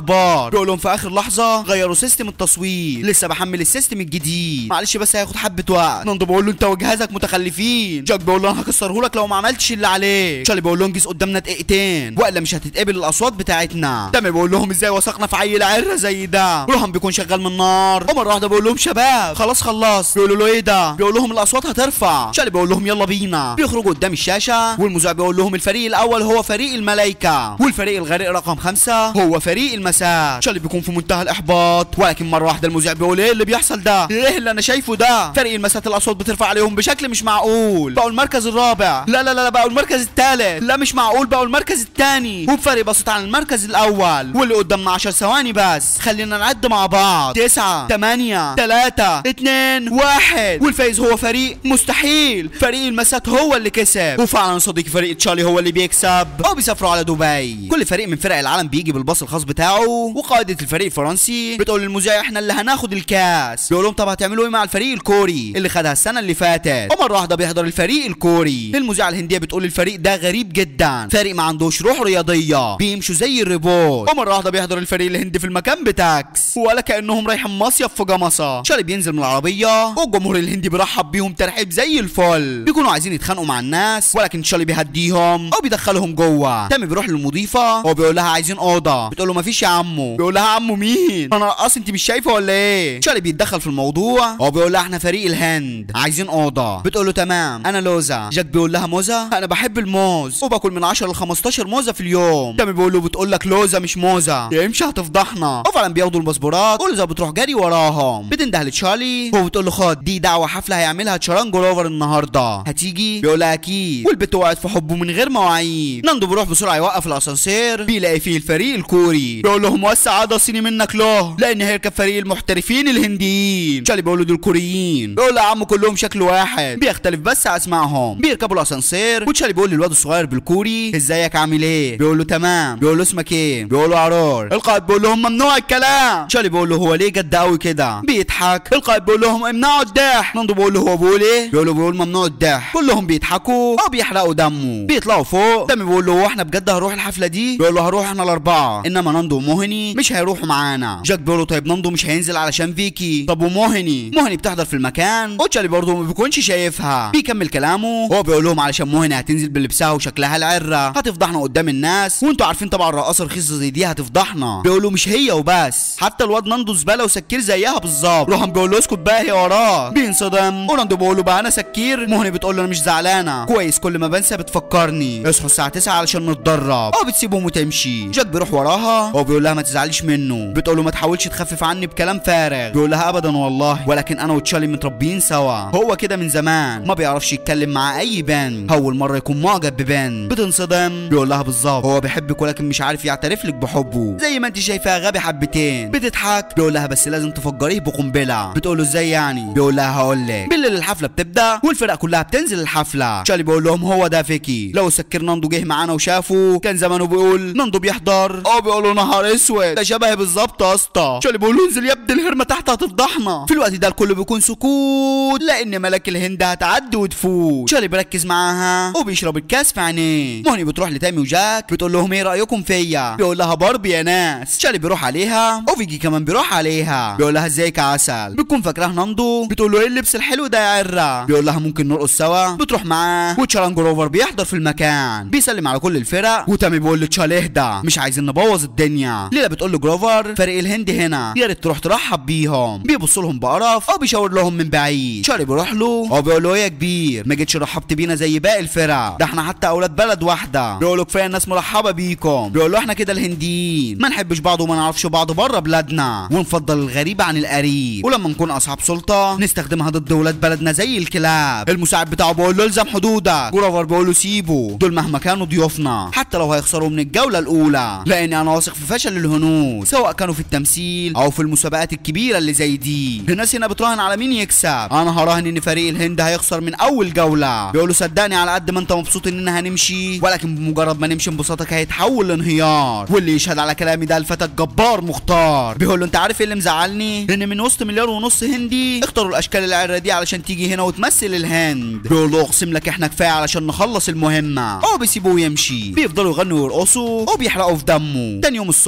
النهار بيقول لهم في اخر لحظه غيروا سيستم التصوير لسه بحمل السيستم الجديد معلش بس هياخد حبه وقت ناندو بيقول له انت وجهازك متخلفين جاك بيقول له انا هكسره لك لو ما عملتش اللي عليك تشارلي بيقول له انجز قدامنا دقيقتين والا مش هتتقبل الاصوات بتاعتنا تامي بيقول لهم ازاي وثقنا في عيل عره زي ده روحهم بيكون شغال من النار ومره واحده بيقول لهم شباب خلاص خلص بيقولوا له ايه ده بيقول لهم الاصوات هترفع تشارلي بيقول لهم يلا بينا بيخرجوا قدام الشاشه والمذيع بيقول لهم الفريق الاول هو فريق الملائكه والفريق الغريق رقم خمسة هو فريق المساء تشارلي بيكون في منتهى الاحباط ولكن مره واحده المذيع بيقول ايه اللي بيحصل ده ايه اللي انا شايفه ده فريق المساء الاصوات بترفع عليهم بشكل مش معقول بقوا المركز الرابع لا لا لا بقوا المركز الثالث لا مش معقول بقوا المركز الثاني وبفرق بسيط عن المركز الاول واللي قدامنا 10 ثواني بس خلينا نعد مع بعض 9 8 3 2 1 والفايز هو فريق مستحيل فريق المسات هو اللي كسب وفعلا صديقي فريق تشارلي هو اللي بيكسب او بيسافروا على دبي كل فريق من فرق العالم بيجي بالباص الخاص بتاعه وقائده الفريق الفرنسي بتقول للمذيع احنا اللي هناخد الكاس بيقول لهم طب هتعملوا ايه مع الفريق الكوري اللي خدها السنه اللي فاتت ومره واحده بيحضر الفريق الكوري المذيعه الهنديه بتقول الفريق ده غريب جدا فريق ما عندوش روح رياضيه بيمشوا زي الريبوت ومره واحده بيحضر الفريق الهندي في المكان بتاكس ولا كانهم رايحين مصيف في جمصه شاري بينزل من العربيه والجمهور الهندي بيرحب بيهم ترحيب زي الفل بيكونوا عايزين يتخانقوا مع الناس ولكن شارلي بيهديهم او بيدخلهم جوه تامي بيروح للمضيفه هو بيقول لها عايزين اوضه بتقول له مفيش يا عمو بيقول لها عمو مين انا رقاص انت مش شايفه ولا ايه شارلي بيتدخل في الموضوع هو بيقول لها احنا فريق الهند عايزين اوضه بتقول له تمام انا لوزه جاك بيقول لها موزه انا بحب الموز وباكل من 10 ل 15 موزه في اليوم تامي بيقول له بتقول لك لوزه مش موزه يا امشي هتفضحنا وفعلا بياخدوا الباسبورات ولوزه بتروح جري وراهم بتنده لتشارلي هو بتقول له خد دي دعوه حفله هيعملها تشاران جولوفر النهارده هتيجي بيقول لها اكيد والبت وقعت في حبه من غير مواعيد ناندو بيروح بسرعه يوقف الاسانسير بيلاقي فيه الفريق الكوري بيقول لهم وسع عدا صيني منك له لان هيركب فريق المحترفين الهنديين تشارلي بيقول له دول كوريين بيقول له يا عم كلهم شكل واحد بيختلف بس اسمائهم بيركبوا الاسانسير وتشارلي بيقول للواد الصغير بالكوري ازيك عامل ايه بيقول له تمام بيقول له اسمك ايه بيقول له عرور القائد بيقول لهم ممنوع الكلام تشارلي بيقول له هو ليه جد قوي كده بيضحك القائد بيقول لهم امنعوا الضحك ناندو بيقول له هو بيقول ايه بيقول له بيقول ممنوع الضحك كلهم بيضحكوا او بيحرقوا دمه بيطلعوا فوق تامي بيقول له هو احنا بجد هنروح الحفله دي بيقول له هروح احنا الاربعه انما ناندو وموهني مش هيروحوا معانا جاك بيقول له طيب ناندو مش هينزل علشان فيكي طب وموهني موهني بتحضر في المكان وتشارلي برضه ما بيكونش شايفها بيكمل كلامه هو بيقول لهم علشان موهني هتنزل بلبسها وشكلها العره هتفضحنا قدام الناس وانتوا عارفين طبعا الرقاصه رخيصه زي دي هتفضحنا بيقولوا مش هي وبس حتى الواد ناندو زباله وسكير زيها بالظبط روحان بيقول له اسكت بقى هي وراه بينصدم وناندو بيقول له بقى انا سكير موهني بتقول له انا مش زعلانه كويس كل ما بنسى بتفكرني اصحوا الساعه 9 علشان نتدرب او بتسيبهم وتمشي جاك بيروح وراها هو بيقول لها ما تزعليش منه بتقول له ما تحاولش تخفف عني بكلام فارغ بيقول لها ابدا والله ولكن انا وتشارلي متربيين سوا هو كده من زمان ما بيعرفش يتكلم مع اي بنت اول مره يكون معجب ببنت بتنصدم بيقول لها بالظبط هو بيحبك ولكن مش عارف يعترف لك بحبه زي ما انت شايفاه غبي حبتين بتضحك بيقول لها بس لازم تفجريه بقنبله بتقول له ازاي يعني بيقول لها هقول لك بالليل الحفله بتبدا والفرق كلها بتنزل الحفله تشارلي بيقول لهم هو ده فيكي لو سكر ناندو جه معانا وشافه كان زمانه بيقول ناندو بيحضر اه بيقولوا نهار اسود ده شبهي بالظبط يا اسطى تشارلي بيقول له انزل يا ابني الهرمه تحت هتفضحنا في الوقت ده الكل بيكون سكوت لان ملك الهند هتعدي وتفوت تشارلي بيركز معاها وبيشرب الكاس في عينيه موني بتروح لتامي وجاك بتقول لهم ايه رايكم فيا بيقول لها باربي يا ناس تشارلي بيروح عليها وفيجي كمان بيروح عليها بيقول لها ازيك يا عسل بتكون فاكراه ناندو بتقول له ايه اللبس الحلو ده يا عره بيقول لها ممكن نرقص سوا بتروح معاه وتشاران جروفر بيحضر في المكان بيسلم على كل الفرق وتامي بيقول لتشال اهدى مش عايزين نبوظ الدنيا ليلى بتقول لجروفر فريق الهند هنا يا ريت تروح ترحب بيهم بيبص لهم بقرف او بيشاور لهم من بعيد شاري بيروح له هو بيقول له ايه يا كبير ما جيتش رحبت بينا زي باقي الفرق ده احنا حتى اولاد بلد واحده بيقول له كفايه الناس مرحبه بيكم بيقول له احنا كده الهنديين ما نحبش بعض وما نعرفش بعض بره بلادنا ونفضل الغريب عن القريب ولما نكون اصحاب سلطه نستخدمها ضد ولاد بلدنا زي الكلاب المساعد بتاعه بيقول له الزم حدودك جروفر بيقول له سيبه دول مهما كانوا ضيوفنا حتى لو هيخسروا من الجوله الاولى لاني انا واثق في فشل الهنود سواء كانوا في التمثيل او في المسابقات الكبيره اللي زي دي الناس هنا بتراهن على مين يكسب انا هراهن ان فريق الهند هيخسر من اول جوله بيقول له صدقني على قد ما انت مبسوط اننا هنمشي ولكن بمجرد ما نمشي انبساطك هيتحول لانهيار واللي يشهد على كلامي ده الفتى الجبار مختار بيقول له انت عارف ايه اللي مزعلني ان من وسط مليار ونص هندي اختاروا الاشكال العره دي علشان تيجي هنا وتمثل الهند بيقول له اقسم لك احنا كفايه علشان نخلص المهمه هو بيسيبوه يمشي بيفضلوا يغنوا ويرقصوا وبيحرقوا في دمه تاني يوم الصبح تامي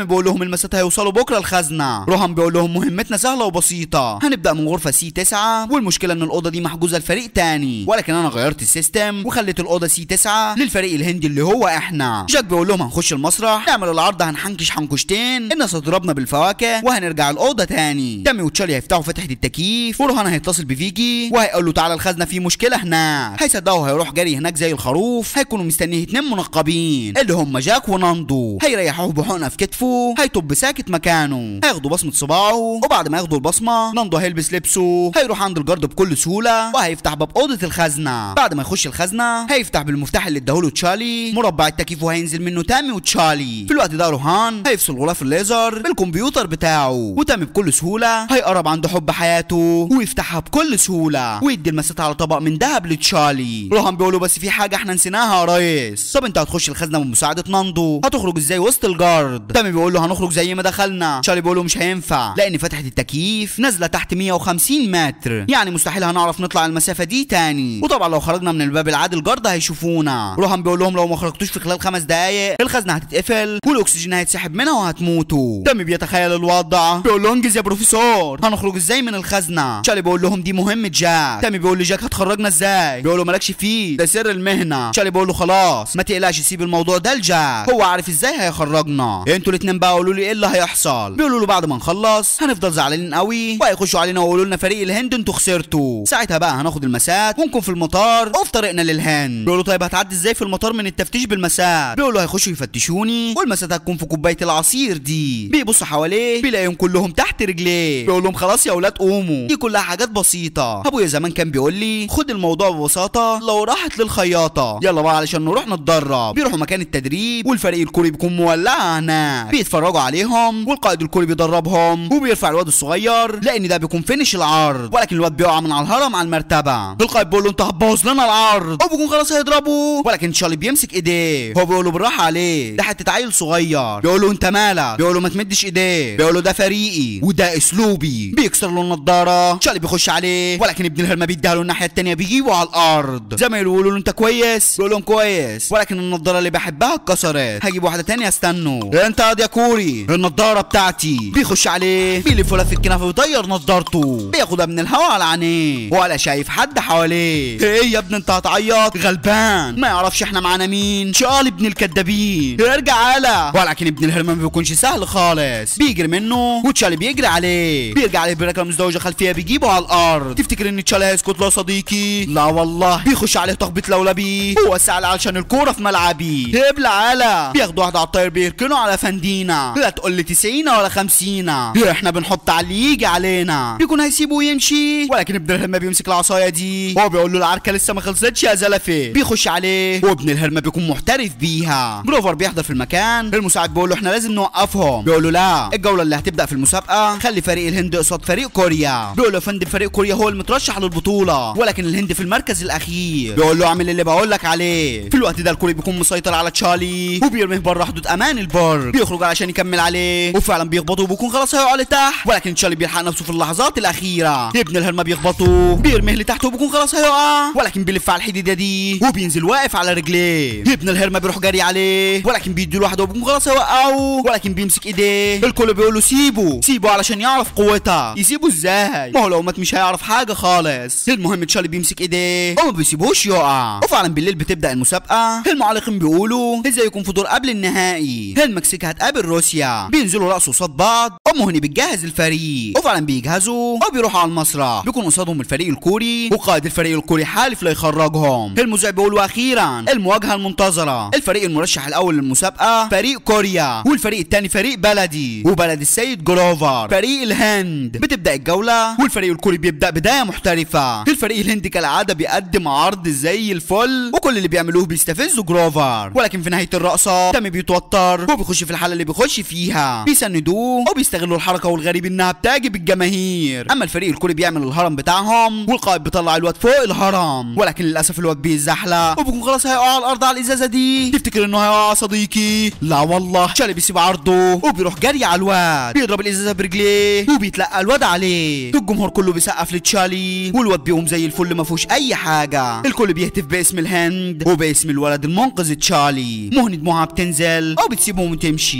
تامي بيقول لهم المسات هيوصلوا بكره الخزنه روهان بيقول لهم مهمتنا سهله وبسيطه هنبدا من غرفه سي 9 والمشكله ان الاوضه دي محجوزه لفريق تاني ولكن انا غيرت السيستم وخليت الاوضه سي 9 للفريق الهندي اللي هو احنا جاك بيقول لهم هنخش المسرح نعمل العرض هنحنكش حنكشتين الناس هتضربنا بالفواكه وهنرجع الاوضه تاني تامي وتشارلي هيفتحوا فتحه التكييف وروهان هيتصل بفيكي وهيقول له تعالى الخزنه في مشكله هناك هيصدقوا هيروح جري هناك زي الخروف هيكونوا مستنيه اتنين منقبين اللي هم جاك وناندو هيريحوه بحقنه في كتفه هيطب ساكت مكانه هياخدوا بصمه صباعه وبعد ما ياخدوا البصمه ناندو هيلبس لبسه هيروح عند الجارد بكل سهوله وهيفتح باب اوضه الخزنه بعد ما يخش الخزنه هيفتح بالمفتاح اللي اداهوله تشارلي مربع التكييف وهينزل منه تامي وتشارلي في الوقت ده روهان هيفصل غلاف الليزر بالكمبيوتر بتاعه وتامي بكل سهوله هيقرب عند حب حياته ويفتحها بكل سهوله ويدي المسات على طبق من ذهب لتشارلي روهان بيقول له بس في حاجه احنا نسيناها يا ريس طب انت هتخش الخزنه بمساعده ناندو هتخرج ازاي وسط الجارد تامي بيقول له هنخرج زي ما دخلنا تشارلي بيقول له مش هينفع لان فتحه التكييف نازله تحت 150 متر يعني مستحيل هنعرف نطلع المسافه دي تاني وطبعا لو خرجنا من الباب العادي الجارد هيشوفونا روهان بيقول لهم لو ما خرجتوش في خلال خمس دقايق الخزنه هتتقفل والاكسجين هيتسحب منها وهتموتوا تامي بيتخيل الوضع بيقول له انجز يا بروفيسور هنخرج ازاي من الخزنه تشارلي بيقول لهم دي مهمه جاك تامي بيقول لجاك هتخرجنا ازاي بيقول له مالكش فيه ده سر المهنه تشارلي بيقول له خلاص ما تقلقش سيب الموضوع ده لجاك هو عارف ازاي هيخرجنا انتوا الاتنين بقى قولوا لي ايه اللي هيحصل بيقولوا له بعد ما نخلص هنفضل زعلانين قوي وهيخشوا علينا ويقولوا لنا فريق الهند انتوا خسرتوا ساعتها بقى هناخد المسات ونكون في المطار وفي طريقنا للهند بيقولوا طيب هتعدي ازاي في المطار من التفتيش بالمسات بيقولوا هيخشوا يفتشوني والمسات هتكون في كوبايه العصير دي بيبص حواليه بيلاقيهم كلهم تحت رجليه بيقول لهم خلاص يا اولاد قوموا دي كلها حاجات بسيطه ابويا زمان كان بيقول لي خد الموضوع ببساطه لو راحت للخياطه يلا بقى علشان نروح نتدرب بيروحوا مكان التدريب والفريق الكوري بيكون مولع هناك بيتفرجوا عليهم والقائد الكوري بيدربهم وبيرفع الواد الصغير لان ده بيكون فينش العرض ولكن الواد بيقع من على الهرم على المرتبه القائد بيقول له انت هتبوظ لنا العرض هو بيكون خلاص هيضربه ولكن تشارلي بيمسك ايديه هو بيقول له بالراحه عليه ده حته عيل صغير بيقول له انت مالك بيقول له ما تمدش ايديه بيقول له ده فريقي وده اسلوبي بيكسر له النضاره تشارلي بيخش عليه ولكن ابن الهرمه بيديها له الناحيه التانيه بيجيبه على الارض زمايله يقولوا له انت كويس بيقول لهم كويس ولكن النضاره اللي بحبها اتكسرت هجيب واحده تانية استنوا انت يا كوري النضاره بتاعتي بيخش عليه بيلف لف الكنافه ويطير نضارته بياخدها من الهوا على عينيه ولا شايف حد حواليه ايه يا ابني انت هتعيط غلبان ما يعرفش احنا معانا مين شقال ابن الكدابين ارجع يالا ولكن ابن الهرمه ما بيكونش سهل خالص بيجري منه وتشالي بيجري عليه بيرجع عليه بركه مزدوجه خلفيه بيجيبه على الارض تفتكر ان تشالي هيسكت له يا صديقي لا والله بيخش عليه تخبيط لولبي هو سأل علشان الكوره في ملعبي ابلع يالا بياخدوا واحده على الطاير بيركنوا على فندينا لا تقول لي 90 ولا 50 احنا بنحط على اللي يجي علينا بيكون هيسيبه ويمشي ولكن ابن الهرمه بيمسك العصايه دي هو بيقول له العركه لسه ما خلصتش يا زلفه بيخش عليه وابن الهرمه بيكون محترف بيها جروفر بيحضر في المكان المساعد بيقول له احنا لازم نوقفهم بيقول له لا الجوله اللي هتبدا في المسابقه خلي فريق الهند قصاد فريق كوريا بيقول له يا فندم فريق كوريا هو المترشح للبطوله ولكن الهند في المركز الاخير بيقول له اعمل اللي بقول لك عليه في الوقت ده الكوري بيكون مسيطر على تشارلي وبيرميه بره حدود امان البرج بيخرج علشان يكمل عليه وفعلا بيخبطه وبيكون خلاص هيقع لتحت ولكن تشارلي بيلحق نفسه في اللحظات الاخيره ابن الهرمه بيخبطه بيرميه لتحت وبيكون خلاص هيقع ولكن بيلف على الحديده دي وبينزل واقف على رجليه ابن الهرمه بيروح جري عليه ولكن بيدي له واحده وبيكون خلاص هيوقعه ولكن بيمسك ايديه الكل بيقول له سيبه سيبه علشان يعرف قوتها يسيبه ازاي ما هو لو مات مش هيعرف حاجه خالص المهم تشارلي بيمسك ايديه وما بيسيبوش يقع وفعلا بالليل بتبدا المسابقه المعلقين بيقولوا ازاي يكون في دور قبل النهائي المكسيك هتقابل روسيا بينزلوا رقصوا قصاد بعض ام هني بتجهز الفريق وفعلا بيجهزوا وبيروحوا على المسرح بيكون قصادهم الفريق الكوري وقائد الفريق الكوري حالف لا يخرجهم المذيع بيقول واخيرا المواجهه المنتظره الفريق المرشح الاول للمسابقه فريق كوريا والفريق الثاني فريق بلدي وبلد السيد جروفر فريق الهند بتبدا الجوله والفريق الكوري بيبدا بدايه محترفه الفريق الهندي كالعاده بيقدم عرض زي الفل وكل اللي بيعملوه بيستفزوا جروفر ولكن في نهايه الرقصه تامي بيتوتر وبيخش في الحاله اللي بيخش فيها بيسندوه وبيستغلوا الحركه والغريب انها بتعجب الجماهير اما الفريق الكوري بيعمل الهرم بتاعهم والقائد بيطلع الواد فوق الهرم ولكن للاسف الواد بيزحلق وبيكون خلاص هيقع على الارض على الازازه دي تفتكر انه هيقع يا صديقي لا والله شالي بيسيب عرضه وبيروح جري على الواد بيضرب الازازه برجليه وبيتلقى الواد عليه الجمهور كله بيسقف لتشالي والواد بيقوم زي الفل ما فيهوش اي حاجه الكل بيهتف باسم الهند وباسم الولد المنقذ تشالي مهنة دموعها بتنزل او بتسيبهم وتمشي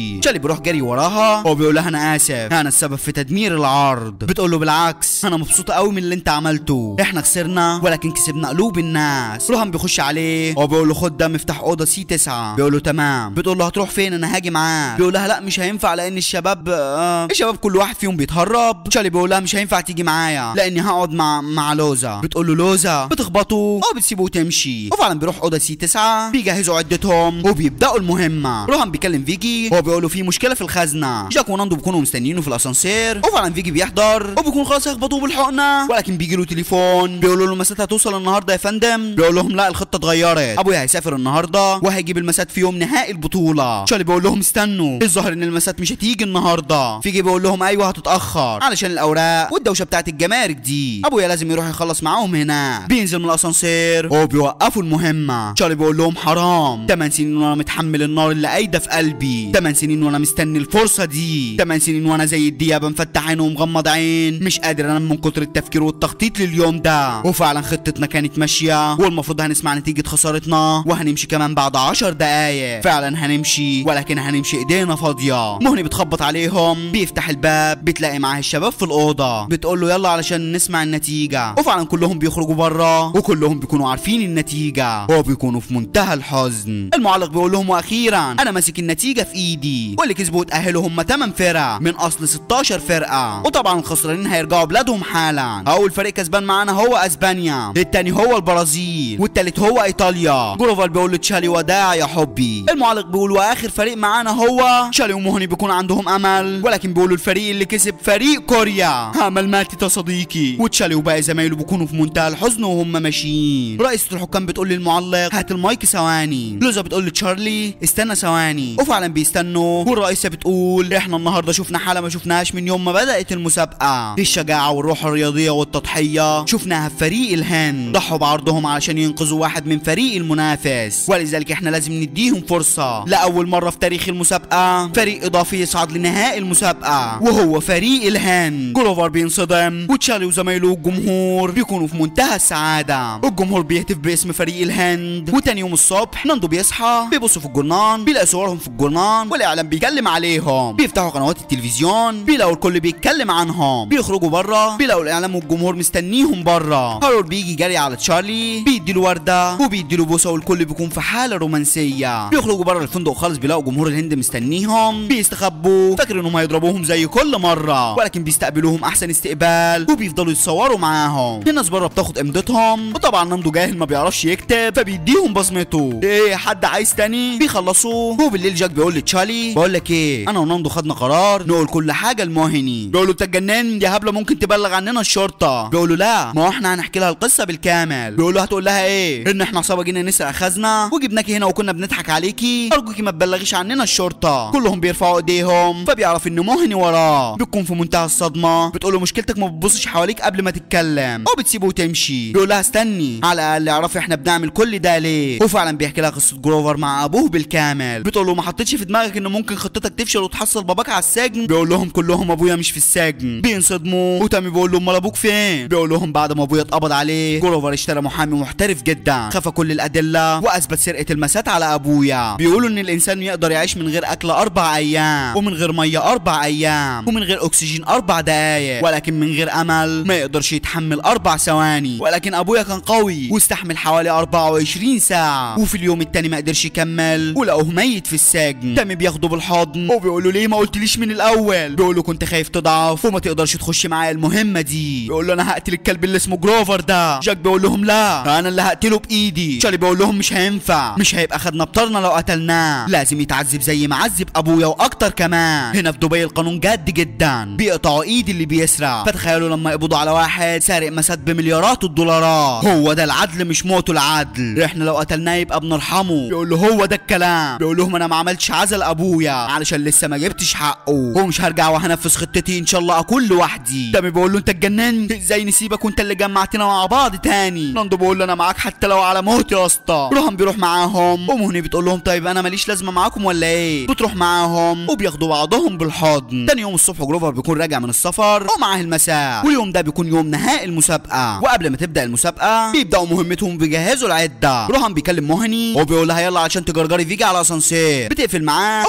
تمشي تشالي بيروح جري وراها هو بيقول لها انا اسف انا السبب في تدمير العرض بتقول له بالعكس انا مبسوطه قوي من اللي انت عملته احنا خسرنا ولكن كسبنا قلوب الناس روهان بيخش عليه هو بيقول له خد ده مفتاح اوضه سي 9 بيقول له تمام بتقول له هتروح فين انا هاجي معاك بيقول لها لا مش هينفع لان الشباب آه الشباب كل واحد فيهم بيتهرب تشالي بيقول لها مش هينفع تيجي معايا لاني هقعد مع مع لوزا بتقول له لوزا بتخبطه او بتسيبه وتمشي وفعلا بيروح اوضه سي 9 بيجهزوا عدتهم وبيبداوا المهمه روهان بيكلم فيجي هو بيقول له في مشكله في الخزنه جاك وناندو بيكونوا مستنيينه في الاسانسير وفعلا فيجي بيحضر وبيكون خلاص هيخبطوه بالحقنه ولكن بيجي له تليفون بيقولوا له المسات هتوصل النهارده يا فندم بيقول لهم لا الخطه اتغيرت ابويا هيسافر النهارده وهيجيب المسات في يوم نهائي البطوله شالي بيقول لهم استنوا الظاهر ان المسات مش هتيجي النهارده فيجي بيقول لهم ايوه هتتاخر علشان الاوراق والدوشه بتاعت الجمارك دي ابويا لازم يروح يخلص معاهم هنا بينزل من الاسانسير وبيوقفوا المهمه شارلي بيقول لهم حرام 8 سنين وانا متحمل النار اللي قايده في قلبي 8 سنين وانا مستني الفرصه دي 8 سنين وانا زي الديابه مفتح عين ومغمض عين مش قادر انام من كتر التفكير والتخطيط لليوم ده وفعلا خطتنا كانت ماشيه والمفروض هنسمع نتيجه خسارتنا وهنمشي كمان بعد 10 دقايق فعلا هنمشي ولكن هنمشي ايدينا فاضيه مهني بتخبط عليهم بيفتح الباب بتلاقي معاه الشباب في الاوضه بتقول له يلا علشان نسمع النتيجه وفعلا كلهم بيخرجوا بره وكلهم بيكونوا عارفين النتيجه وبيكونوا في منتهى الحزن المعلق بيقول لهم واخيرا انا ماسك النتيجه في ايدي واللي كسبوا اتاهلوا هم 8 فرق من اصل 16 فرقه وطبعا الخسرانين هيرجعوا بلادهم حالا اول فريق كسبان معانا هو اسبانيا التاني هو البرازيل والتالت هو ايطاليا جروفال بيقول لتشالي وداع يا حبي المعلق بيقول واخر فريق معانا هو تشالي ومهني بيكون عندهم امل ولكن بيقولوا الفريق اللي كسب فريق كوريا امل ماتت يا صديقي وتشالي وباقي زمايله بيكونوا في منتهى الحزن وهم ماشيين رئيسة الحكام بتقول للمعلق هات المايك ثواني لوزا بتقول لتشارلي استنى ثواني وفعلا بيستنوا والرئيسة بتقول احنا النهارده شفنا حالة ما شفناهاش من يوم ما بدأت المسابقة الشجاعة والروح الرياضية والتضحية شفناها في فريق الهند ضحوا بعرضهم علشان ينقذوا واحد من فريق المنافس ولذلك احنا لازم نديهم فرصة لأول مرة في تاريخ المسابقة فريق إضافي يصعد لنهائي المسابقة وهو فريق الهند جروفر بينصدم وتشارلي وزمايله والجمهور بيكونوا في منتهى السعادة الجمهور بيهتف باسم فريق الهند وتاني يوم الصبح ناندو بيصحى بيبصوا في الجرنان بيلاقي صورهم في الجرنان والاعلام بيتكلم عليهم بيفتحوا قنوات التلفزيون بيلاقوا الكل بيتكلم عنهم بيخرجوا بره بيلاقوا الاعلام والجمهور مستنيهم بره هارول بيجي جري على تشارلي بيديله ورده وبيديله بوسه والكل بيكون في حاله رومانسيه بيخرجوا بره الفندق خالص بيلاقوا جمهور الهند مستنيهم بيستخبوا فاكر انهم هيضربوهم زي كل مره ولكن بيستقبلوهم احسن استقبال وبيفضلوا يتصوروا معاهم الناس بره بتاخد امضتهم وطبعا ناندو جاهل ما بيعرفش يكتب فبيديهم بصمته ايه حد عايز تاني بيخلصوا وبالليل جاك بيقول لتشارلي بقول لك ايه انا وناندو خدنا قرار نقول كل حاجه لموهني بيقول له انت اتجننت يا هبله ممكن تبلغ عننا الشرطه بيقول له لا ما هو احنا هنحكي لها القصه بالكامل بيقول له هتقول لها ايه ان احنا عصابه جينا نسرق خزنه وجبناكي هنا وكنا بنضحك عليكي ارجوكي ما تبلغيش عننا الشرطه كلهم بيرفعوا ايديهم فبيعرف ان موهني وراه بتكون في منتهى الصدمه بتقول له مشكلتك ما بتبصش حواليك قبل ما تتكلم او بتسيبه وتمشي بيقول لها استني على الاقل اعرفي احنا بنعمل كل ده ليه وفعلا بيحكي لها قصه جروفر مع ابوه بالكامل بتقول له ما حطيتش في دماغك ان ممكن خطتك تفشل وتحصل باباك على السجن بيقول لهم كلهم ابويا مش في السجن بينصدموا وتامي بيقول له امال ابوك فين بيقول لهم بعد ما ابويا اتقبض عليه جروفر اشترى محامي محترف جدا خفى كل الادله واثبت سرقه المسات على ابويا بيقولوا ان الانسان يقدر يعيش من غير اكل اربع ايام ومن غير ميه اربع ايام ومن غير اكسجين اربع دقايق ولكن من غير امل ما يقدرش يتحمل اربع ثواني ولكن ابويا كان قوي واستحمل حوالي 24 ساعه وفي اليوم التاني ما قدرش يكمل ولقوه ميت في السجن تامي بياخده بالحضن وبيقول له ليه ما قلتليش من الاول بيقول له كنت خايف تضعف وما تقدرش تخش معايا المهمه دي بيقول له انا هقتل الكلب اللي اسمه جروفر ده جاك بيقول لهم لا انا اللي هقتله بايدي شارلي بيقول لهم مش هينفع مش هيبقى خدنا بطارنا لو قتلناه لازم يتعذب زي ما عذب ابويا واكتر كمان هنا في دبي القانون جد جدا بيقطعوا ايد اللي بيسرق فتخيلوا لما يقبضوا على واحد سارق مسات بمليارات الدولارات هو ده العدل مش موته العدل احنا لو قتلناه يبقى بنرحمه بيقول له هو ده الكلام بيقول لهم انا ما عملتش عزل ابويا علشان لسه ما جبتش حقه ومش هرجع وهنفذ خطتي ان شاء الله اكون لوحدي تامي بيقول له انت اتجننت ازاي نسيبك وانت اللي جمعتنا مع بعض تاني ناندو بيقول له انا معاك حتى لو على موت يا اسطى روحان بيروح معاهم ومهني بتقول لهم طيب انا ماليش لازمه معاكم ولا ايه بتروح معاهم وبياخدوا بعضهم بالحضن تاني يوم الصبح جروفر بيكون راجع من السفر ومعاه المساء واليوم ده بيكون يوم نهائي المسابقه وقبل ما تبدا المسابقه بيبداوا مهمتهم بيجهزوا العده روحان بيكلم مهني وبيقول لها يلا عشان تجرجري فيجي على اسانسير بتقفل معاه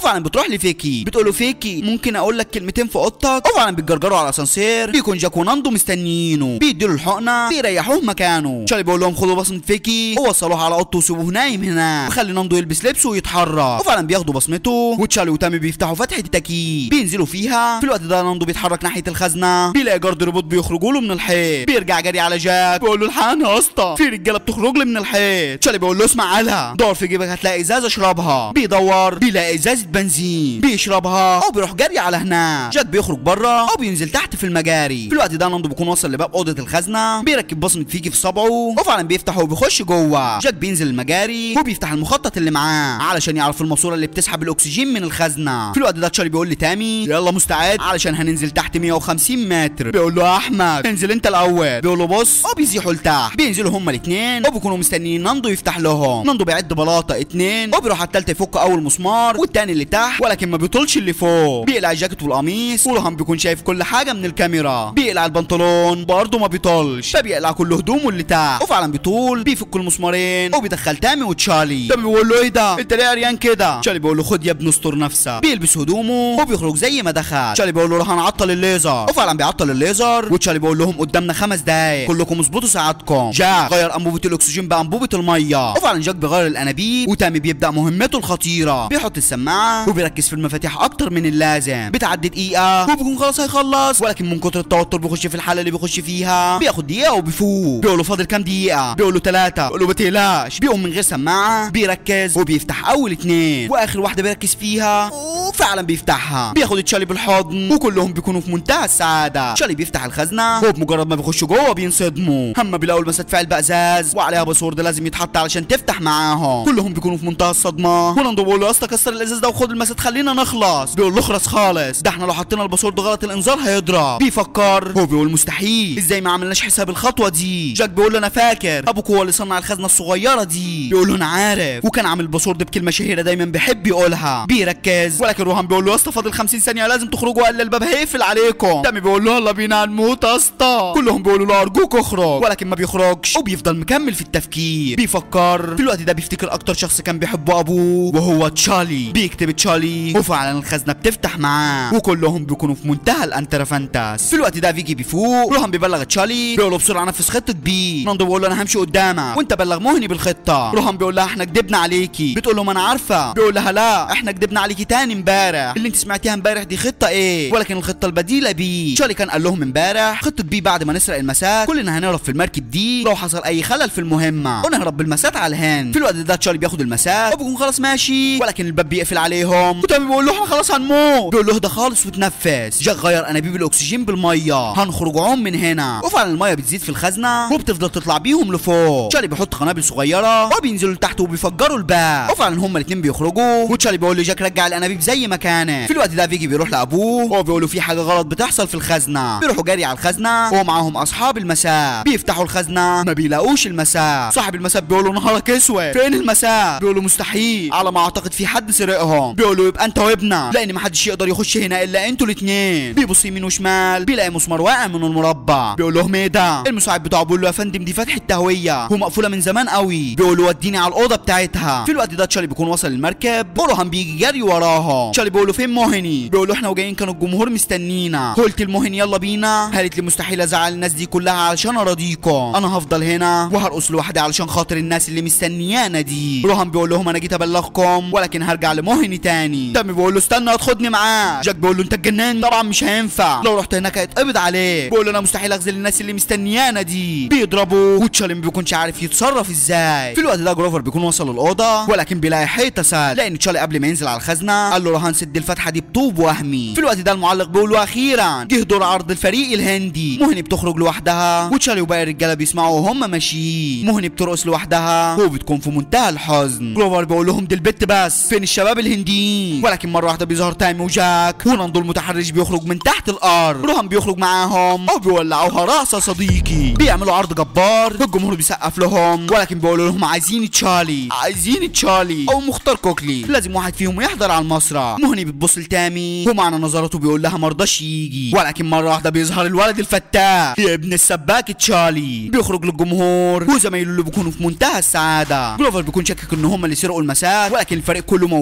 وفعلا بتروح لفيكي بتقول له فيكي ممكن اقول لك كلمتين في اوضتك وفعلا بيتجرجروا على الاسانسير بيكون جاك وناندو مستنيينه بيديله الحقنه بيريحوه مكانه شارلي بيقول لهم خدوا بصمه فيكي ووصلوها على اوضته وسيبوه نايم هنا وخلي ناندو يلبس لبسه ويتحرك وفعلا بياخدوا بصمته وتشارلي وتامي بيفتحوا فتحه التكييف بينزلوا فيها في الوقت ده ناندو بيتحرك ناحيه الخزنه بيلاقي جارد روبوت بيخرجوا له من الحيط بيرجع جري على جاك بيقول له الحقني يا اسطى في رجاله بتخرج لي من الحيط تشارلي بيقول له اسمع قالها دور في جيبك هتلاقي ازازه اشربها بيدور بيلاقي ازازه بنزين بيشربها او بيروح جري على هناك جاك بيخرج بره او بينزل تحت في المجاري في الوقت ده ناندو بيكون وصل لباب اوضه الخزنه بيركب بصمه فيكي في صبعه وفعلا بيفتحه وبيخش جوه جاك بينزل المجاري وبيفتح المخطط اللي معاه علشان يعرف الماسوره اللي بتسحب الاكسجين من الخزنه في الوقت ده تشارلي بيقول لتامي يلا مستعد علشان هننزل تحت 150 متر بيقول له يا احمد انزل انت الاول بيقول له بص وبيزيحوا لتحت بينزلوا هما الاثنين وبيكونوا مستنيين ناندو يفتح لهم ناندو بيعد بلاطه اتنين وبيروح على التالتة يفك اول مسمار والتاني اللي تحت ولكن ما بيطولش اللي فوق بيقلع الجاكيت والقميص ورهم بيكون شايف كل حاجه من الكاميرا بيقلع البنطلون برضه ما بيطولش فبيقلع كل هدومه اللي تحت وفعلا بيطول بيفك المسمارين وبيدخل تامي وتشارلي تامي بيقول له ايه ده انت ليه عريان كده تشارلي بيقول له خد يا ابني استر نفسك بيلبس هدومه وبيخرج زي ما دخل تشارلي بيقول له روح هنعطل الليزر وفعلا بيعطل الليزر وتشارلي بيقول لهم قدامنا خمس دقايق كلكم اظبطوا ساعاتكم جاك غير انبوبه الاكسجين بانبوبه الميه وفعلا جاك بيغير الانابيب وتامي بيبدا مهمته الخطيره بيحط السماعه وبيركز في المفاتيح اكتر من اللازم بتعدي دقيقه وبيكون خلاص هيخلص ولكن من كتر التوتر بيخش في الحاله اللي بيخش فيها بياخد دقيقه وبيفوق بيقول له فاضل كام دقيقه بيقول له ثلاثه بيقول له ما تقلقش بيقوم من غير سماعه بيركز وبيفتح اول اتنين واخر واحده بيركز فيها وفعلا بيفتحها بياخد تشارلي بالحضن وكلهم بيكونوا في منتهى السعاده تشارلي بيفتح الخزنه وبمجرد ما بيخشوا جوه بينصدموا هم بيلاقوا المسات فعل بقزاز وعليها باسورد لازم يتحط علشان تفتح معاهم كلهم بيكونوا في منتهى الصدمه وناندو بيقول له يا اسطى كسر الازاز ده وخد المسات خلينا نخلص بيقول له اخلص خالص ده احنا لو حطينا الباسورد غلط الانذار هيضرب بيفكر هو بيقول مستحيل ازاي ما عملناش حساب الخطوه دي جاك بيقول له انا فاكر ابوك هو اللي صنع الخزنه الصغيره دي بيقول له انا عارف وكان عامل الباسورد بكلمه شهيره دايما بيحب يقولها بيركز ولكن روهان بيقول له يا اسطى فاضل 50 ثانيه لازم تخرجوا الا الباب هيقفل عليكم تامي بيقول له يلا بينا هنموت يا اسطى كلهم بيقولوا له ارجوك اخرج ولكن ما بيخرجش وبيفضل مكمل في التفكير بيفكر في الوقت ده بيفتكر اكتر شخص كان بيحبه ابوه وهو تشارلي بيكتب تشارلي وفعلا الخزنه بتفتح معاه وكلهم بيكونوا في منتهى الانترافانتاس في الوقت ده فيجي بيفوق روهان بيبلغ تشارلي بيقول له بسرعه نفذ خطه بي ناندو بيقول له انا همشي قدامك وانت بلغ مهني بالخطه روهان بيقول لها احنا كدبنا عليكي بتقول له ما انا عارفه بيقول لها لا احنا كدبنا عليكي تاني امبارح اللي انت سمعتيها امبارح دي خطه ايه ولكن الخطه البديله بي تشارلي كان قال لهم امبارح خطه بي بعد ما نسرق المسات كلنا هنهرب في المركب دي لو حصل اي خلل في المهمه ونهرب بالمسات على الهند في الوقت ده تشارلي بياخد المسات وبيكون خلاص ماشي ولكن الباب بيقفل عليهم وتامي بيقول له احنا خلاص هنموت بيقول له اهدى خالص وتنفس جاك غير انابيب الاكسجين بالميه هنخرج عوم من هنا وفعلا الميه بتزيد في الخزنه وبتفضل تطلع بيهم لفوق تشارلي بيحط قنابل صغيره وبينزلوا لتحت وبيفجروا الباب وفعلا هما الاثنين بيخرجوا وتشارلي بيقول لجاك رجع الانابيب زي ما كانت في الوقت ده فيجي بيروح لابوه وهو بيقول له في حاجه غلط بتحصل في الخزنه بيروحوا جري على الخزنه ومعاهم اصحاب المساء بيفتحوا الخزنه ما بيلاقوش المساء صاحب المساء بيقول له نهارك اسود فين المساء بيقول له مستحيل على ما اعتقد في حد سرقهم بيقول له يبقى انت وابنك لان ما حدش يقدر يخش هنا الا انتوا الاثنين بيبص يمين وشمال بيلاقي مسمار واقع من المربع بيقول لهم ايه ده المساعد بتاعه بيقول له يا فندم دي فتحه تهويه ومقفوله من زمان قوي بيقول له وديني على الاوضه بتاعتها في الوقت ده تشارلي بيكون وصل المركب وروهان بيجي جري وراهم تشارلي بيقول له فين موهني بيقول له احنا وجايين كانوا الجمهور مستنينا قلت الموهني يلا بينا قالت لي مستحيل ازعل الناس دي كلها علشان اراضيكم انا هفضل هنا وهرقص لوحدي علشان خاطر الناس اللي مستنيانا دي روهان بيقول لهم انا جيت ابلغكم ولكن هرجع لموهني تاني تامي بيقول له استنى تاخدني معاه جاك بيقول له انت اتجننت طبعا مش هينفع لو رحت هناك هيتقبض عليك بيقول له انا مستحيل اخذل الناس اللي مستنيانا دي بيضربوا وتشارلي ما بيكونش عارف يتصرف ازاي في الوقت ده جروفر بيكون وصل الاوضه ولكن بيلاقي حيطه سد لان تشارلي قبل ما ينزل على الخزنه قال له روهان سد الفتحه دي بطوب وهمي في الوقت ده المعلق بيقول له اخيرا جه دور عرض الفريق الهندي مهني بتخرج لوحدها وتشارلي وباقي الرجاله بيسمعوا وهم ماشيين مهني بترقص لوحدها وبتكون في منتهى الحزن جروفر بيقول لهم دي البت بس فين الشباب الهنديين ولكن مره واحده بيظهر تايمي وجاك وناندو المتحرش بيخرج من تحت الارض روهان بيخرج معاهم وبيولعوها راسه صديقي بيعملوا عرض جبار الجمهور بيسقف لهم ولكن بيقولوا لهم عايزين تشارلي عايزين تشارلي او مختار كوكلي لازم واحد فيهم يحضر على المسرح مهني بتبص لتامي ومعنى نظراته بيقول لها مرضاش يجي ولكن مره واحده بيظهر الولد الفتاح يا ابن السباك تشارلي بيخرج للجمهور وزمايله اللي بيكونوا في منتهى السعاده جلوفر بيكون شاكك ان هم اللي سرقوا المسات ولكن الفريق كله موجود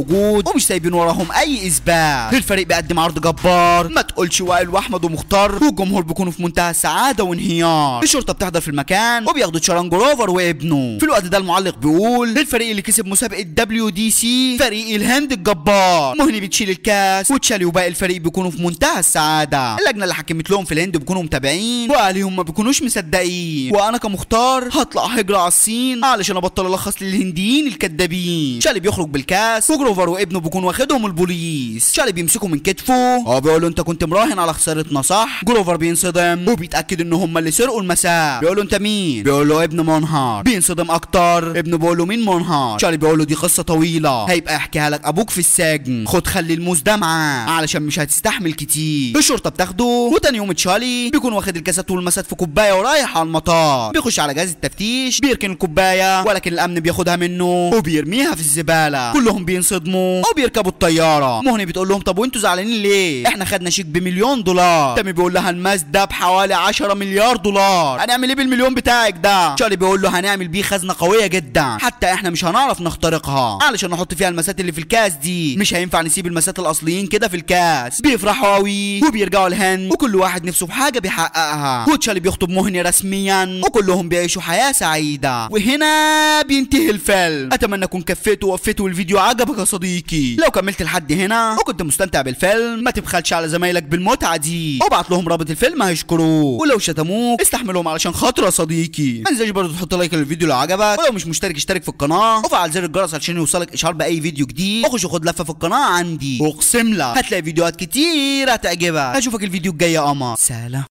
ومش سايبين وراهم اي اثبات الفريق بيقدم عرض جبار ما تقولش وائل واحمد ومختار والجمهور بيكونوا في منتهى السعاده وانهيار الشرطه بتحضر في المكان وبياخدوا تشاران جروفر وابنه في الوقت ده المعلق بيقول الفريق اللي كسب مسابقه دبليو دي سي فريق الهند الجبار مهني بتشيل الكاس وتشالي وباقي الفريق بيكونوا في منتهى السعاده اللجنه اللي حكمت لهم في الهند بيكونوا متابعين واهليهم ما بيكونوش مصدقين وانا كمختار هطلع هجرة على الصين علشان ابطل الخص للهنديين الكدابين شالي بيخرج بالكاس وجروفر وابنه بيكون واخدهم البوليس شالي بيمسكه من كتفه هو بيقول له انت كنت مراهن على خسارتنا صح جروفر بينصدم وبيتاكد ان هم اللي سرقوا المساء بيقول له انت مين بيقول له ابن منهار بينصدم اكتر ابنه بيقول له مين منهار شالي بيقول له دي قصه طويله هيبقى يحكيها لك ابوك في السجن خد خلي الموز ده معاه علشان مش هتستحمل كتير الشرطه بتاخده وتاني يوم تشالي بيكون واخد الكاسات والمسات في كوبايه ورايح على المطار بيخش على جهاز التفتيش بيركن الكوبايه ولكن الامن بياخدها منه وبيرميها في الزباله كلهم بينصدموا وبيركبوا الطياره مهني بتقول لهم طب وانتوا زعلانين ليه احنا خدنا شيك بمليون دولار تامي بيقول لها الماس ده بحوالي 10 مليار دولار هنعمل ايه بالمليون بتاعك ده شارلي بيقول له هنعمل بيه خزنه قويه جدا حتى احنا مش هنعرف نخترقها علشان نحط فيها المسات اللي في الكاس دي مش هينفع نسيب المسات الاصليين كده في الكاس بيفرحوا قوي وبيرجعوا الهند وكل واحد نفسه في حاجه بيحققها وتشارلي بيخطب مهني رسميا وكلهم بيعيشوا حياه سعيده وهنا بينتهي الفيلم اتمنى اكون كفيت ووفيت والفيديو عجبك يا صديقي لو كملت لحد هنا وكنت مستمتع بالفيلم ما تبخلش على زمايلك بالمتعه دي وابعت لهم رابط الفيلم هيشكروك ولو شتموك استحملهم علشان خاطر يا صديقي ما تنساش برضه تحط لايك للفيديو لو عجبك ولو مش مشترك اشترك في القناه وفعل زر الجرس علشان يوصلك اشعار باي فيديو جديد وخش خد لفه في القناه عندي واقسم لك هتلاقي فيديوهات كتير هتعجبك اشوفك الفيديو الجاي يا قمر سلام